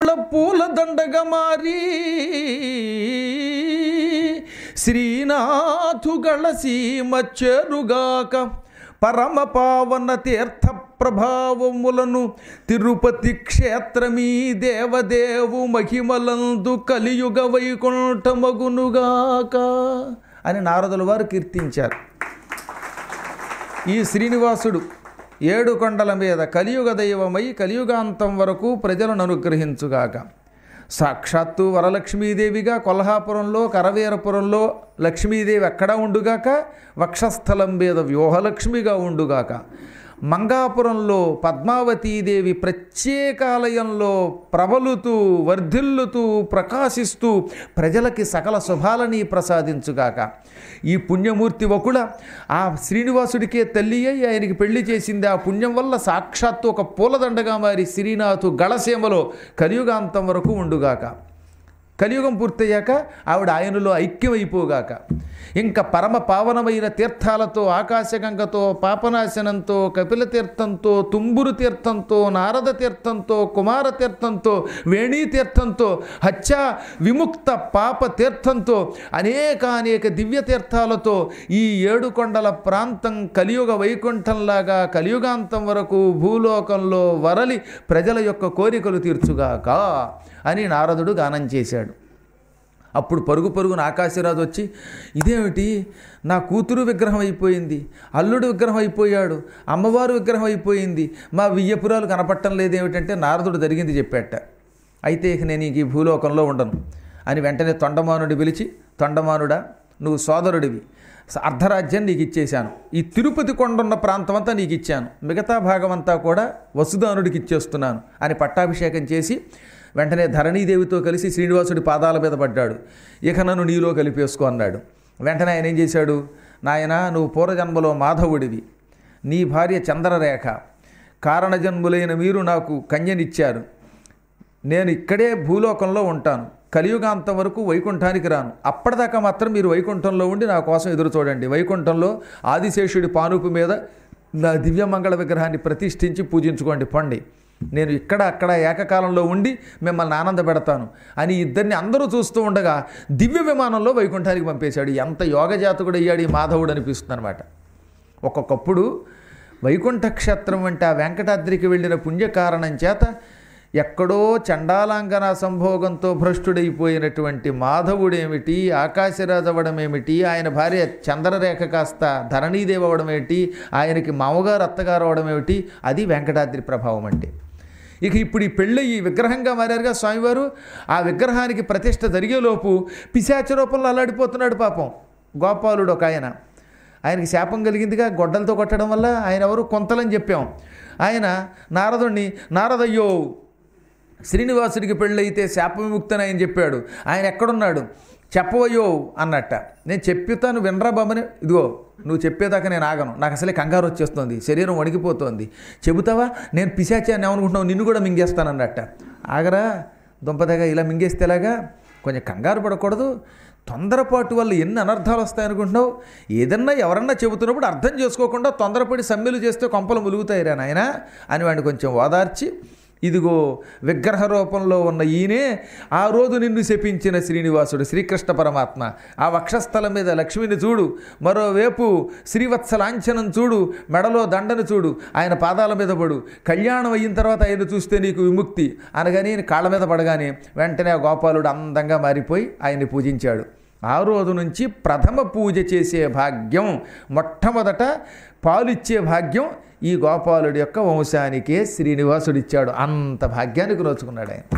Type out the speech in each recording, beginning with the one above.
కమల పూల దండగా మారి శ్రీనాథుగళ సీమ చేరుగాక పరమ పావన తీర్థ ప్రభావములను తిరుపతి క్షేత్రమీ దేవదేవు మహిమలందు కలియుగ వైకుంఠమగునుగాక అని నారదుల వారు కీర్తించారు ఈ శ్రీనివాసుడు ఏడు కొండల మీద కలియుగ దైవమై కలియుగాంతం వరకు ప్రజలను అనుగ్రహించుగాక సాక్షాత్తు వరలక్ష్మీదేవిగా కొల్హాపురంలో కరవీరపురంలో లక్ష్మీదేవి ఎక్కడా ఉండుగాక వక్షస్థలం మీద వ్యూహలక్ష్మిగా ఉండుగాక మంగాపురంలో పద్మావతీదేవి ప్రత్యేకాలయంలో ప్రబలుతూ వర్ధిల్లుతూ ప్రకాశిస్తూ ప్రజలకి సకల శుభాలని ప్రసాదించుగాక ఈ పుణ్యమూర్తి వకుల ఆ శ్రీనివాసుడికే తల్లి అయి ఆయనకి పెళ్లి చేసింది ఆ పుణ్యం వల్ల సాక్షాత్తు ఒక పూలదండగా మారి శ్రీనాథు గళసీమలో కలియుగాంతం వరకు ఉండుగాక కలియుగం పూర్తయ్యాక ఆవిడ ఆయనలో ఐక్యమైపోగాక ఇంకా పరమ పావనమైన తీర్థాలతో ఆకాశగంగతో పాపనాశనంతో కపిల తీర్థంతో తుంబురు తీర్థంతో నారద తీర్థంతో కుమార తీర్థంతో వేణీ తీర్థంతో హత్య విముక్త పాప తీర్థంతో అనేకానేక దివ్య తీర్థాలతో ఈ ఏడు కొండల ప్రాంతం కలియుగ వైకుంఠంలాగా కలియుగాంతం వరకు భూలోకంలో వరలి ప్రజల యొక్క కోరికలు తీర్చుగాక అని నారదుడు గానం చేశాడు అప్పుడు పరుగు పరుగున ఆకాశరాజు వచ్చి ఇదేమిటి నా కూతురు విగ్రహం అయిపోయింది అల్లుడు విగ్రహం అయిపోయాడు అమ్మవారు విగ్రహం అయిపోయింది మా వియ్యపురాలు కనపట్టం లేదేమిటంటే నారదుడు జరిగింది చెప్పాట అయితే ఇక నేను ఇంక ఈ భూలోకంలో ఉండను అని వెంటనే తొండమానుడి పిలిచి తొండమానుడా నువ్వు సోదరుడివి అర్ధరాజ్యం నీకు ఇచ్చేశాను ఈ తిరుపతి కొండున్న ప్రాంతం అంతా నీకు ఇచ్చాను మిగతా భాగం అంతా కూడా వసుదానుడికి ఇచ్చేస్తున్నాను అని పట్టాభిషేకం చేసి వెంటనే ధరణీదేవితో కలిసి శ్రీనివాసుడి పాదాల మీద పడ్డాడు ఇక నన్ను నీలో కలిపేసుకో అన్నాడు వెంటనే ఆయన ఏం చేశాడు నాయన నువ్వు పూర్వజన్మలో మాధవుడివి నీ భార్య చంద్రరేఖ కారణజన్ములైన మీరు నాకు కన్యనిచ్చారు నేను ఇక్కడే భూలోకంలో ఉంటాను కలియుగాంతం వరకు వైకుంఠానికి రాను అప్పటిదాకా మాత్రం మీరు వైకుంఠంలో ఉండి నా కోసం ఎదురు చూడండి వైకుంఠంలో ఆదిశేషుడి పానుపు మీద నా దివ్యమంగళ విగ్రహాన్ని ప్రతిష్ఠించి పూజించుకోండి పండి నేను ఇక్కడ అక్కడ ఏకకాలంలో ఉండి మిమ్మల్ని ఆనంద పెడతాను అని ఇద్దరిని అందరూ చూస్తూ ఉండగా దివ్య విమానంలో వైకుంఠానికి పంపేశాడు ఎంత యోగజాతకుడు అయ్యాడు ఈ మాధవుడు అనిపిస్తుంది అనమాట ఒక్కొక్కప్పుడు వైకుంఠ క్షేత్రం అంటే ఆ వెంకటాద్రికి వెళ్ళిన పుణ్యకారణం చేత ఎక్కడో చండాలాంగన సంభోగంతో భ్రష్టుడైపోయినటువంటి మాధవుడేమిటి ఆకాశరాజు అవ్వడమేమిటి ఆయన భార్య చంద్రరేఖ కాస్త ధరణీదేవి అవ్వడం ఏమిటి ఆయనకి మామగారు అత్తగారు అవడం ఏమిటి అది వెంకటాద్రి ప్రభావం అంటే ఇక ఇప్పుడు ఈ పెళ్ళి ఈ విగ్రహంగా మారారుగా స్వామివారు ఆ విగ్రహానికి ప్రతిష్ట జరిగేలోపు పిశాచ రూపంలో అల్లాడిపోతున్నాడు పాపం గోపాలుడు ఒక ఆయన ఆయనకి శాపం కలిగిందిగా గొడ్డలతో కొట్టడం వల్ల ఆయన ఎవరు కొంతలని చెప్పాం ఆయన నారదుణ్ణి నారదయ్యో శ్రీనివాసుడికి పెళ్ళైతే శాప విముక్తని ఆయన చెప్పాడు ఆయన ఎక్కడున్నాడు చెప్పవయ్యో అన్నట్ట నేను చెప్తాను వినరా బామ్మని ఇదిగో నువ్వు చెప్పేదాకా నేను ఆగను నాకు అసలే కంగారు వచ్చేస్తుంది శరీరం వణికిపోతోంది చెబుతావా నేను పిశాచాన్ని ఏమనుకుంటున్నావు నిన్ను కూడా మింగేస్తానన్నట్ట ఆగరా దుంపదగా ఇలా మింగేస్తే ఎలాగా కొంచెం కంగారు పడకూడదు తొందరపాటు వల్ల ఎన్ని అనర్థాలు వస్తాయనుకుంటున్నావు ఏదన్నా ఎవరన్నా చెబుతున్నప్పుడు అర్థం చేసుకోకుండా తొందరపడి సమ్మెలు చేస్తే కొంపలు ములుగుతాయిరా నాయన అని వాడిని కొంచెం ఓదార్చి ఇదిగో విగ్రహ రూపంలో ఉన్న ఈయనే ఆ రోజు నిన్ను శపించిన శ్రీనివాసుడు శ్రీకృష్ణ పరమాత్మ ఆ వక్షస్థలం మీద లక్ష్మిని చూడు మరోవైపు శ్రీవత్స లాంఛనం చూడు మెడలో దండను చూడు ఆయన పాదాల మీద పడు కళ్యాణం అయిన తర్వాత ఆయన చూస్తే నీకు విముక్తి అనగానే ఈయన కాళ్ళ మీద పడగానే వెంటనే ఆ గోపాలుడు అందంగా మారిపోయి ఆయన్ని పూజించాడు ఆ రోజు నుంచి ప్రథమ పూజ చేసే భాగ్యం మొట్టమొదట పాలిచ్చే భాగ్యం ఈ గోపాలుడి యొక్క వంశానికే శ్రీనివాసుడు ఇచ్చాడు అంత భాగ్యానికి నోచుకున్నాడు ఆయన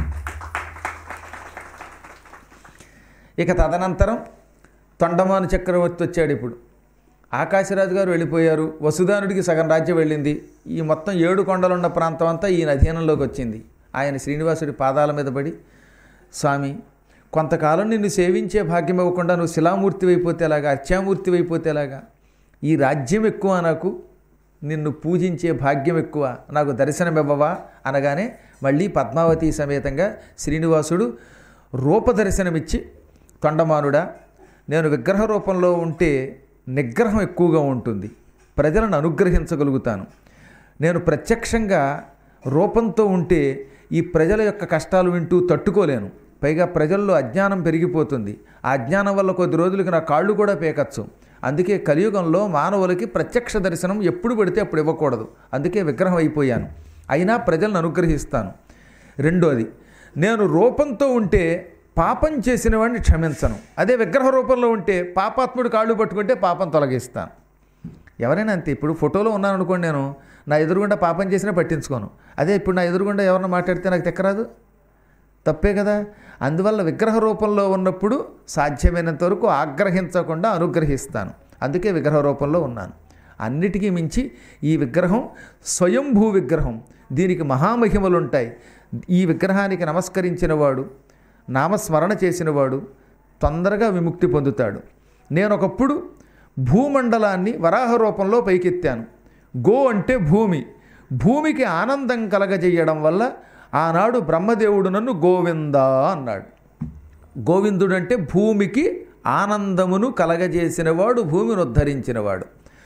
ఇక తదనంతరం తొండమాను చక్రవర్తి వచ్చాడు ఇప్పుడు ఆకాశరాజు గారు వెళ్ళిపోయారు వసుధానుడికి సగం రాజ్యం వెళ్ళింది ఈ మొత్తం ఏడు కొండలున్న ప్రాంతం అంతా ఈయన అధీనంలోకి వచ్చింది ఆయన శ్రీనివాసుడి పాదాల మీద పడి స్వామి కొంతకాలం నిన్ను సేవించే భాగ్యం ఇవ్వకుండా నువ్వు శిలామూర్తి అయిపోతే ఎలాగా అర్చామూర్తి అయిపోతే ఎలాగా ఈ రాజ్యం ఎక్కువ నాకు నిన్ను పూజించే భాగ్యం ఎక్కువ నాకు దర్శనమివ్వవా అనగానే మళ్ళీ పద్మావతి సమేతంగా శ్రీనివాసుడు రూపదర్శనమిచ్చి తొండమానుడా నేను విగ్రహ రూపంలో ఉంటే నిగ్రహం ఎక్కువగా ఉంటుంది ప్రజలను అనుగ్రహించగలుగుతాను నేను ప్రత్యక్షంగా రూపంతో ఉంటే ఈ ప్రజల యొక్క కష్టాలు వింటూ తట్టుకోలేను పైగా ప్రజల్లో అజ్ఞానం పెరిగిపోతుంది ఆ అజ్ఞానం వల్ల కొద్ది రోజులకి నా కాళ్ళు కూడా పేకచ్చు అందుకే కలియుగంలో మానవులకి ప్రత్యక్ష దర్శనం ఎప్పుడు పెడితే అప్పుడు ఇవ్వకూడదు అందుకే విగ్రహం అయిపోయాను అయినా ప్రజలను అనుగ్రహిస్తాను రెండోది నేను రూపంతో ఉంటే పాపం చేసిన వాడిని క్షమించను అదే విగ్రహ రూపంలో ఉంటే పాపాత్ముడు కాళ్ళు పట్టుకుంటే పాపం తొలగిస్తాను ఎవరైనా అంతే ఇప్పుడు ఫోటోలో ఉన్నాను అనుకోండి నేను నా ఎదురుగుండా పాపం చేసినా పట్టించుకోను అదే ఇప్పుడు నా ఎదురుగుండా ఎవరన్నా మాట్లాడితే నాకు తెక్కరాదు తప్పే కదా అందువల్ల విగ్రహ రూపంలో ఉన్నప్పుడు సాధ్యమైనంత వరకు ఆగ్రహించకుండా అనుగ్రహిస్తాను అందుకే విగ్రహ రూపంలో ఉన్నాను అన్నిటికీ మించి ఈ విగ్రహం స్వయంభూ విగ్రహం దీనికి మహామహిమలు ఉంటాయి ఈ విగ్రహానికి నమస్కరించిన వాడు నామస్మరణ చేసినవాడు తొందరగా విముక్తి పొందుతాడు నేను ఒకప్పుడు భూమండలాన్ని వరాహ రూపంలో పైకెత్తాను గో అంటే భూమి భూమికి ఆనందం కలగజేయడం వల్ల ఆనాడు బ్రహ్మదేవుడు నన్ను గోవిందా అన్నాడు గోవిందుడు అంటే భూమికి ఆనందమును కలగజేసినవాడు భూమిని ఉద్ధరించినవాడు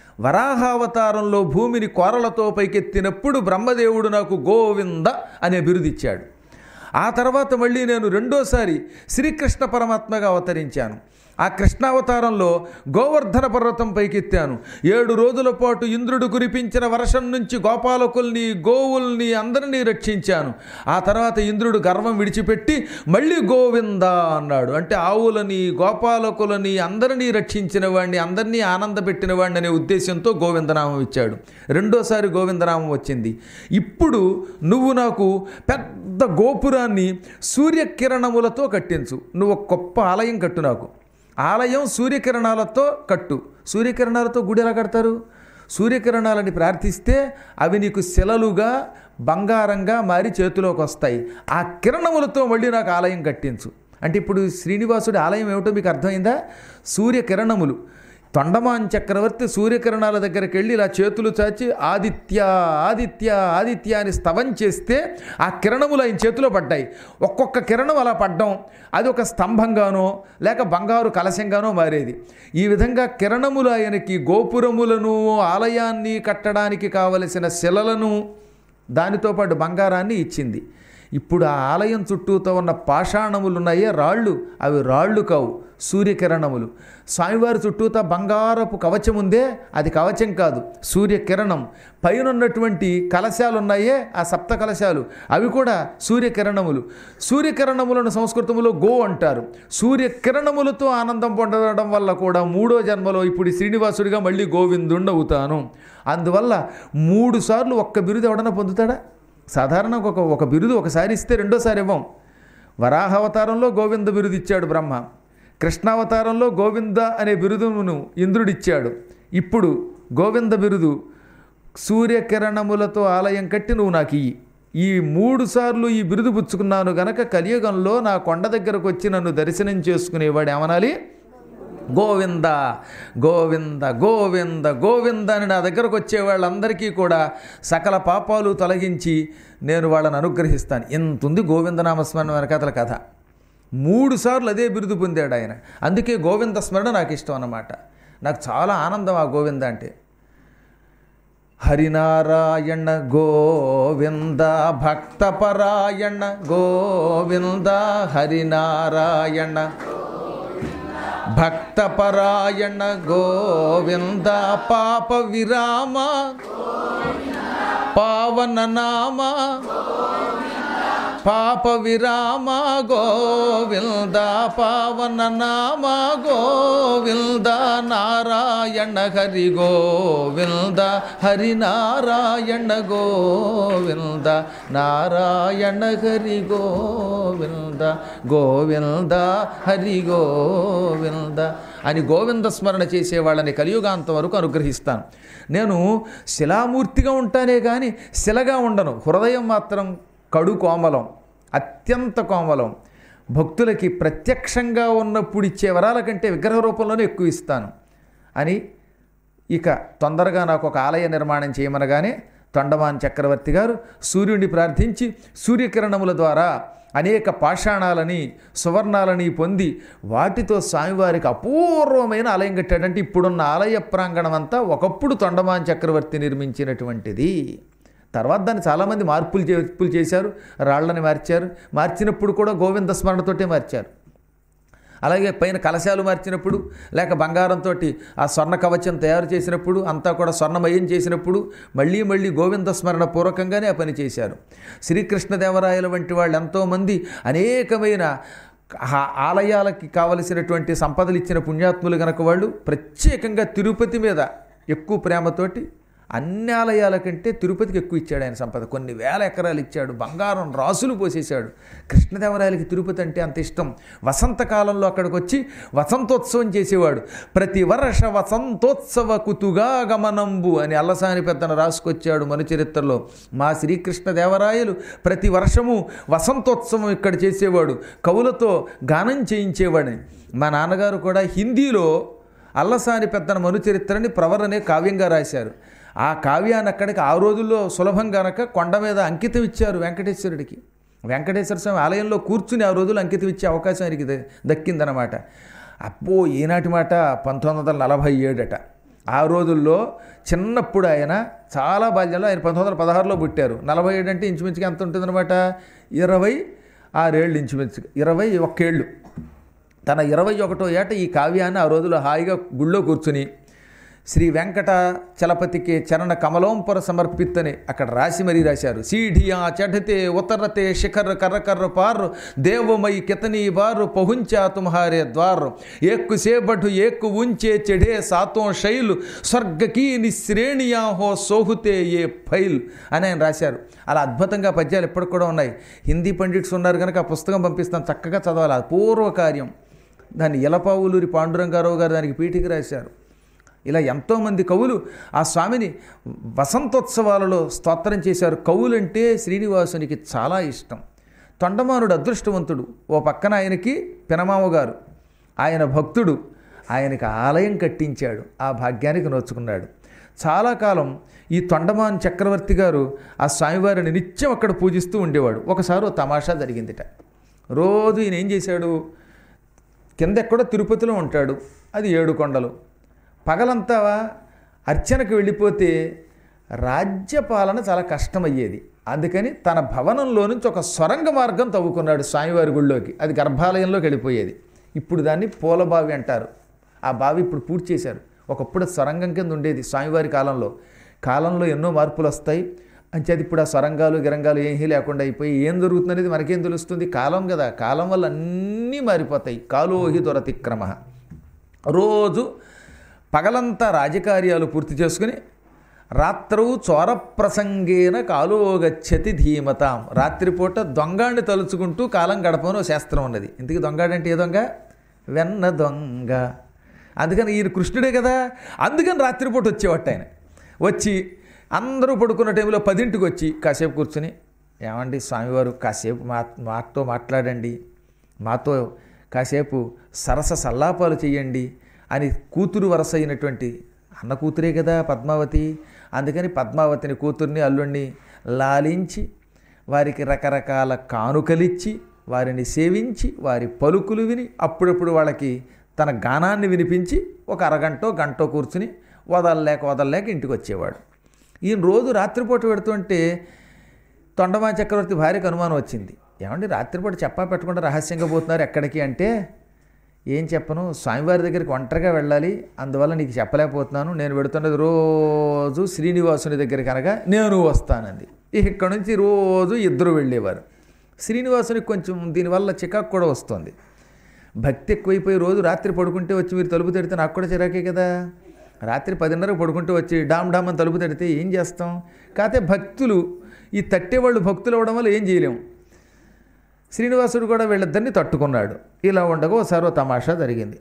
వరాహావతారంలో భూమిని కోరలతో పైకెత్తినప్పుడు బ్రహ్మదేవుడు నాకు గోవింద అనే బిరుదిచ్చాడు ఆ తర్వాత మళ్ళీ నేను రెండోసారి శ్రీకృష్ణ పరమాత్మగా అవతరించాను ఆ కృష్ణావతారంలో గోవర్ధన పర్వతం పైకెత్తాను ఏడు రోజుల పాటు ఇంద్రుడు కురిపించిన వర్షం నుంచి గోపాలకుల్ని గోవుల్ని అందరినీ రక్షించాను ఆ తర్వాత ఇంద్రుడు గర్వం విడిచిపెట్టి మళ్ళీ గోవింద అన్నాడు అంటే ఆవులని గోపాలకులని అందరినీ రక్షించిన వాడిని అందరినీ ఆనందపెట్టిన వాడిని అనే ఉద్దేశంతో గోవిందనామం ఇచ్చాడు రెండోసారి గోవిందనామం వచ్చింది ఇప్పుడు నువ్వు నాకు పెద్ద గోపురాన్ని సూర్యకిరణములతో కట్టించు నువ్వు ఒక గొప్ప ఆలయం కట్టు నాకు ఆలయం సూర్యకిరణాలతో కట్టు సూర్యకిరణాలతో గుడి ఎలా కడతారు సూర్యకిరణాలని ప్రార్థిస్తే అవి నీకు శిలలుగా బంగారంగా మారి చేతిలోకి వస్తాయి ఆ కిరణములతో మళ్ళీ నాకు ఆలయం కట్టించు అంటే ఇప్పుడు శ్రీనివాసుడి ఆలయం ఏమిటో మీకు అర్థమైందా సూర్యకిరణములు తొండమాన్ చక్రవర్తి సూర్యకిరణాల దగ్గరికి వెళ్ళి ఇలా చేతులు చాచి ఆదిత్య ఆదిత్య ఆదిత్య అని స్తవం చేస్తే ఆ కిరణములు ఆయన చేతిలో పడ్డాయి ఒక్కొక్క కిరణం అలా పడ్డం అది ఒక స్తంభంగానో లేక బంగారు కలశంగానో మారేది ఈ విధంగా కిరణములు ఆయనకి గోపురములను ఆలయాన్ని కట్టడానికి కావలసిన శిలలను దానితో పాటు బంగారాన్ని ఇచ్చింది ఇప్పుడు ఆ ఆలయం చుట్టూతో ఉన్న పాషాణములు ఉన్నాయే రాళ్ళు అవి రాళ్ళు కావు సూర్యకిరణములు స్వామివారి చుట్టూతా బంగారపు కవచం ఉందే అది కవచం కాదు సూర్యకిరణం పైన ఉన్నటువంటి కలశాలు ఉన్నాయే ఆ సప్త కలశాలు అవి కూడా సూర్యకిరణములు సూర్యకిరణములను సంస్కృతంలో గో అంటారు సూర్యకిరణములతో ఆనందం పొందడం వల్ల కూడా మూడో జన్మలో ఇప్పుడు ఈ శ్రీనివాసుడిగా మళ్ళీ గోవిందుండ అవుతాను అందువల్ల మూడు సార్లు ఒక్క బిరుదు ఎవడన్నా పొందుతాడా సాధారణంగా ఒక ఒక బిరుదు ఒకసారి ఇస్తే రెండోసారి ఇవ్వం వరాహావతారంలో గోవింద బిరుదు ఇచ్చాడు బ్రహ్మ కృష్ణావతారంలో గోవింద అనే బిరుదును ఇంద్రుడిచ్చాడు ఇప్పుడు గోవింద బిరుదు సూర్యకిరణములతో ఆలయం కట్టి నువ్వు నాకు ఇయ్యి ఈ మూడు సార్లు ఈ బిరుదు పుచ్చుకున్నాను గనక కలియుగంలో నా కొండ దగ్గరకు వచ్చి నన్ను దర్శనం చేసుకునేవాడు ఏమనాలి గోవింద గోవింద గోవింద గోవింద అని నా దగ్గరకు వచ్చే వాళ్ళందరికీ కూడా సకల పాపాలు తొలగించి నేను వాళ్ళని అనుగ్రహిస్తాను ఎంత ఉంది గోవిందనామస్మరణ వెనకాతల కథ మూడు సార్లు అదే బిరుదు పొందాడు ఆయన అందుకే గోవింద స్మరణ నాకు ఇష్టం అన్నమాట నాకు చాలా ఆనందం ఆ గోవింద అంటే హరినారాయణ గోవింద భక్తపరాయణ గోవింద హరినారాయణ భక్తపరాయణ గోవింద పాప విరామ పావన నామ పాప విరామ గోవింద పావన నామ గోవింద నారాయణ హరి గోవింద హరి నారాయణ గోవింద నారాయణ హరి గోవింద గోవింద హరి గోవింద అని గోవింద స్మరణ చేసే వాళ్ళని కలియుగాంతం వరకు అనుగ్రహిస్తాను నేను శిలామూర్తిగా ఉంటానే కానీ శిలగా ఉండను హృదయం మాత్రం కడు కోమలం అత్యంత కోమలం భక్తులకి ప్రత్యక్షంగా ఉన్నప్పుడు ఇచ్చే వరాల కంటే విగ్రహ రూపంలోనే ఎక్కువ ఇస్తాను అని ఇక తొందరగా నాకు ఒక ఆలయ నిర్మాణం చేయమనగానే తొండమాన్ చక్రవర్తి గారు సూర్యుడిని ప్రార్థించి సూర్యకిరణముల ద్వారా అనేక పాషాణాలని సువర్ణాలని పొంది వాటితో స్వామివారికి అపూర్వమైన ఆలయం కట్టాడంటే ఇప్పుడున్న ఆలయ ప్రాంగణం అంతా ఒకప్పుడు తొండమాన్ చక్రవర్తి నిర్మించినటువంటిది తర్వాత దాన్ని చాలామంది మార్పులు చేర్పులు చేశారు రాళ్ళని మార్చారు మార్చినప్పుడు కూడా గోవింద స్మరణతోటే మార్చారు అలాగే పైన కలశాలు మార్చినప్పుడు లేక బంగారంతో ఆ స్వర్ణ కవచం తయారు చేసినప్పుడు అంతా కూడా స్వర్ణమయం చేసినప్పుడు మళ్ళీ మళ్ళీ గోవింద స్మరణ పూర్వకంగానే ఆ పని చేశారు శ్రీకృష్ణదేవరాయల వంటి వాళ్ళు ఎంతోమంది అనేకమైన ఆ- ఆలయాలకి కావలసినటువంటి సంపదలు ఇచ్చిన పుణ్యాత్ములు గనక వాళ్ళు ప్రత్యేకంగా తిరుపతి మీద ఎక్కువ ప్రేమతోటి అన్ని ఆలయాల కంటే తిరుపతికి ఎక్కువ ఇచ్చాడు ఆయన సంపద కొన్ని వేల ఎకరాలు ఇచ్చాడు బంగారం రాసులు పోసేశాడు కృష్ణదేవరాయలకి తిరుపతి అంటే అంత ఇష్టం వసంతకాలంలో అక్కడికి వచ్చి వసంతోత్సవం చేసేవాడు ప్రతి వర్ష వసంతోత్సవ కుతుగా గమనంబు అని అల్లసాని పెద్దన రాసుకొచ్చాడు మన చరిత్రలో మా శ్రీకృష్ణదేవరాయలు ప్రతి వర్షము వసంతోత్సవం ఇక్కడ చేసేవాడు కవులతో గానం చేయించేవాడని మా నాన్నగారు కూడా హిందీలో అల్లసాని పెద్దన మనుచరిత్రని ప్రవర్ అనే కావ్యంగా రాశారు ఆ కావ్యాన్ని అక్కడికి ఆ రోజుల్లో సులభం గనక కొండ మీద అంకితం ఇచ్చారు వెంకటేశ్వరుడికి వెంకటేశ్వర స్వామి ఆలయంలో కూర్చుని ఆ రోజులు అంకితం ఇచ్చే అవకాశం ఆయనకి ద- దక్కిందనమాట అప్పో ఈనాటి మాట పంతొమ్మిది వందల నలభై ఏడట ఆ రోజుల్లో చిన్నప్పుడు ఆయన చాలా బాల్యంలో ఆయన పంతొమ్మిది వందల పదహారులో పుట్టారు నలభై ఏడు అంటే ఇంచుమించుగా ఎంత ఉంటుందన్నమాట ఇరవై ఆరేళ్ళు ఇంచుమించుగా ఇరవై ఒక్కేళ్ళు తన ఇరవై ఒకటో ఏట ఈ కావ్యాన్ని ఆ రోజులో హాయిగా గుళ్ళో కూర్చుని శ్రీ వెంకట చలపతికి చరణ కమలోంపర సమర్పితని అక్కడ రాసి మరీ రాశారు సీఢియా చఢతే ఉతరతే శిఖర్ కర్ర కర్ర పార్ దేవమై కితనీ బారు పహుంచా తుమ్హారే ద్వార్ ఏక్కు సేబటు ఏక్కు ఉంచే చెడే సాతో శైలు స్వర్గకీ నిశ్రేణియా హో సోహుతే ఏ ఫైల్ అని ఆయన రాశారు అలా అద్భుతంగా పద్యాలు ఇప్పటికి కూడా ఉన్నాయి హిందీ పండిట్స్ ఉన్నారు కనుక ఆ పుస్తకం పంపిస్తాను చక్కగా చదవాలి అది పూర్వ కార్యం దాన్ని ఎలపావులూరి పాండురంగారావు గారు దానికి పీఠికి రాశారు ఇలా ఎంతోమంది కవులు ఆ స్వామిని వసంతోత్సవాలలో స్తోత్రం చేశారు కవులంటే శ్రీనివాసునికి చాలా ఇష్టం తొండమానుడు అదృష్టవంతుడు ఓ పక్కన ఆయనకి పినమామ గారు ఆయన భక్తుడు ఆయనకి ఆలయం కట్టించాడు ఆ భాగ్యానికి నోచుకున్నాడు చాలా కాలం ఈ తొండమాన్ చక్రవర్తి గారు ఆ స్వామివారిని నిత్యం అక్కడ పూజిస్తూ ఉండేవాడు ఒకసారి ఓ తమాషా జరిగిందిట రోజు ఈయన ఏం చేశాడు కింద ఎక్కడో తిరుపతిలో ఉంటాడు అది ఏడు కొండలు పగలంతా అర్చనకు వెళ్ళిపోతే రాజ్యపాలన చాలా కష్టమయ్యేది అందుకని తన భవనంలో నుంచి ఒక సొరంగ మార్గం తవ్వుకున్నాడు స్వామివారి గుళ్ళోకి అది గర్భాలయంలోకి వెళ్ళిపోయేది ఇప్పుడు దాన్ని పూలబావి అంటారు ఆ బావి ఇప్పుడు పూర్తి చేశారు ఒకప్పుడు సొరంగం కింద ఉండేది స్వామివారి కాలంలో కాలంలో ఎన్నో మార్పులు వస్తాయి అంచేది ఇప్పుడు ఆ సొరంగాలు గిరంగాలు ఏమీ లేకుండా అయిపోయి ఏం జరుగుతుందనేది మనకేం తెలుస్తుంది కాలం కదా కాలం వల్ల అన్నీ మారిపోతాయి కాలోహి దొరతిక్రమ రోజు పగలంతా రాజకార్యాలు పూర్తి చేసుకుని రాత్రవు చోర ప్రసంగేన కాలోగచ్చతి ధీమతాం రాత్రిపూట దొంగాన్ని తలుచుకుంటూ కాలం గడపని ఓ శాస్త్రం ఉన్నది ఇంతకీ దొంగాడంటే ఏ దొంగ వెన్న దొంగ అందుకని ఈయన కృష్ణుడే కదా అందుకని రాత్రిపూట వచ్చేవాట ఆయన వచ్చి అందరూ పడుకున్న టైంలో పదింటికి వచ్చి కాసేపు కూర్చుని ఏమండి స్వామివారు కాసేపు మా మాతో మాట్లాడండి మాతో కాసేపు సరస సల్లాపాలు చేయండి అని కూతురు వరస అయినటువంటి అన్న కూతురే కదా పద్మావతి అందుకని పద్మావతిని కూతుర్ని అల్లుణ్ణి లాలించి వారికి రకరకాల కానుకలిచ్చి వారిని సేవించి వారి పలుకులు విని అప్పుడప్పుడు వాళ్ళకి తన గానాన్ని వినిపించి ఒక అరగంటో గంటో కూర్చుని వదలలేక వదలలేక ఇంటికి వచ్చేవాడు ఈయన రోజు రాత్రిపూట పెడుతుంటే తొండమా చక్రవర్తి భార్యకు అనుమానం వచ్చింది ఏమండి రాత్రిపూట చెప్పా పెట్టకుండా రహస్యంగా పోతున్నారు ఎక్కడికి అంటే ఏం చెప్పను స్వామివారి దగ్గరికి ఒంటరిగా వెళ్ళాలి అందువల్ల నీకు చెప్పలేకపోతున్నాను నేను పెడుతున్నది రోజు శ్రీనివాసుని దగ్గరికి అనగా నేను వస్తానంది ఇక్కడ నుంచి రోజు ఇద్దరు వెళ్ళేవారు శ్రీనివాసునికి కొంచెం దీనివల్ల చికాకు కూడా వస్తుంది భక్తి ఎక్కువైపోయి రోజు రాత్రి పడుకుంటే వచ్చి మీరు తలుపు తెడితే నాకు కూడా చిరాకే కదా రాత్రి పదిన్నరకు పడుకుంటూ వచ్చి డామ్ డామ్ అని తలుపు తెడితే ఏం చేస్తాం కాకపోతే భక్తులు ఈ తట్టేవాళ్ళు భక్తులు అవ్వడం వల్ల ఏం చేయలేము శ్రీనివాసుడు కూడా వీళ్ళిద్దరిని తట్టుకున్నాడు ఇలా ఉండగా ఓసారి ఓ తమాషా జరిగింది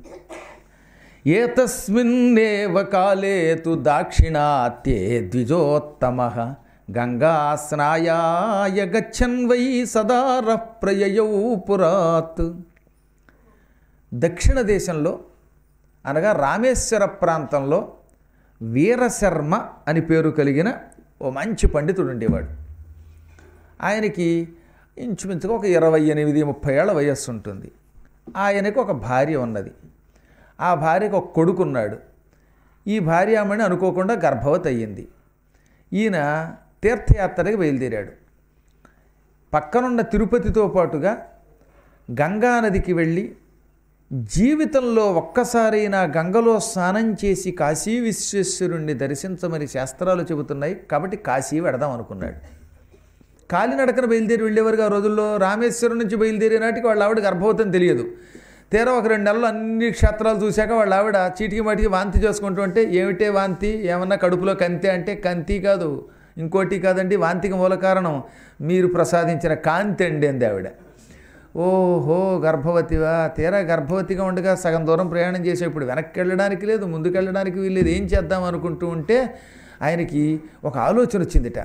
ఏతస్మిన్నేవ కాలే తు దాక్షిణాత్యే ద్విజోత్తమ గంగా స్నాయాయ గచ్చన్ వై సదార ప్రయయౌ పురాత్ దక్షిణ దేశంలో అనగా రామేశ్వర ప్రాంతంలో వీరశర్మ అని పేరు కలిగిన ఓ మంచి పండితుడు ఉండేవాడు ఆయనకి ఇంచుమించుగా ఒక ఇరవై ఎనిమిది ముప్పై ఏళ్ళ వయస్సు ఉంటుంది ఆయనకు ఒక భార్య ఉన్నది ఆ భార్యకు ఒక కొడుకున్నాడు ఈ భార్యామణి అనుకోకుండా గర్భవతి అయ్యింది ఈయన తీర్థయాత్రకి బయలుదేరాడు పక్కనున్న తిరుపతితో పాటుగా గంగా నదికి వెళ్ళి జీవితంలో ఒక్కసారైనా గంగలో స్నానం చేసి కాశీ విశ్వేశ్వరుణ్ణి దర్శించమని శాస్త్రాలు చెబుతున్నాయి కాబట్టి కాశీ వెడదాం అనుకున్నాడు కాలినడకన బయలుదేరి వెళ్ళేవారుగా ఆ రోజుల్లో రామేశ్వరం నుంచి బయలుదేరే నాటికి వాళ్ళ ఆవిడ గర్భవతం తెలియదు తీరా ఒక రెండు నెలలు అన్ని క్షేత్రాలు చూశాక వాళ్ళ ఆవిడ చీటికి మాటికి వాంతి చేసుకుంటూ ఉంటే ఏమిటే వాంతి ఏమన్నా కడుపులో కంతి అంటే కంతి కాదు ఇంకోటి కాదండి వాంతికి మూల కారణం మీరు ప్రసాదించిన కాంతి అండి అంది ఆవిడ ఓహో గర్భవతివా తీరా గర్భవతిగా ఉండగా సగం దూరం ప్రయాణం చేసే ఇప్పుడు వెనక్కి వెళ్ళడానికి లేదు ముందుకు వెళ్ళడానికి వీల్లేదు ఏం చేద్దాం అనుకుంటూ ఉంటే ఆయనకి ఒక ఆలోచన వచ్చిందిట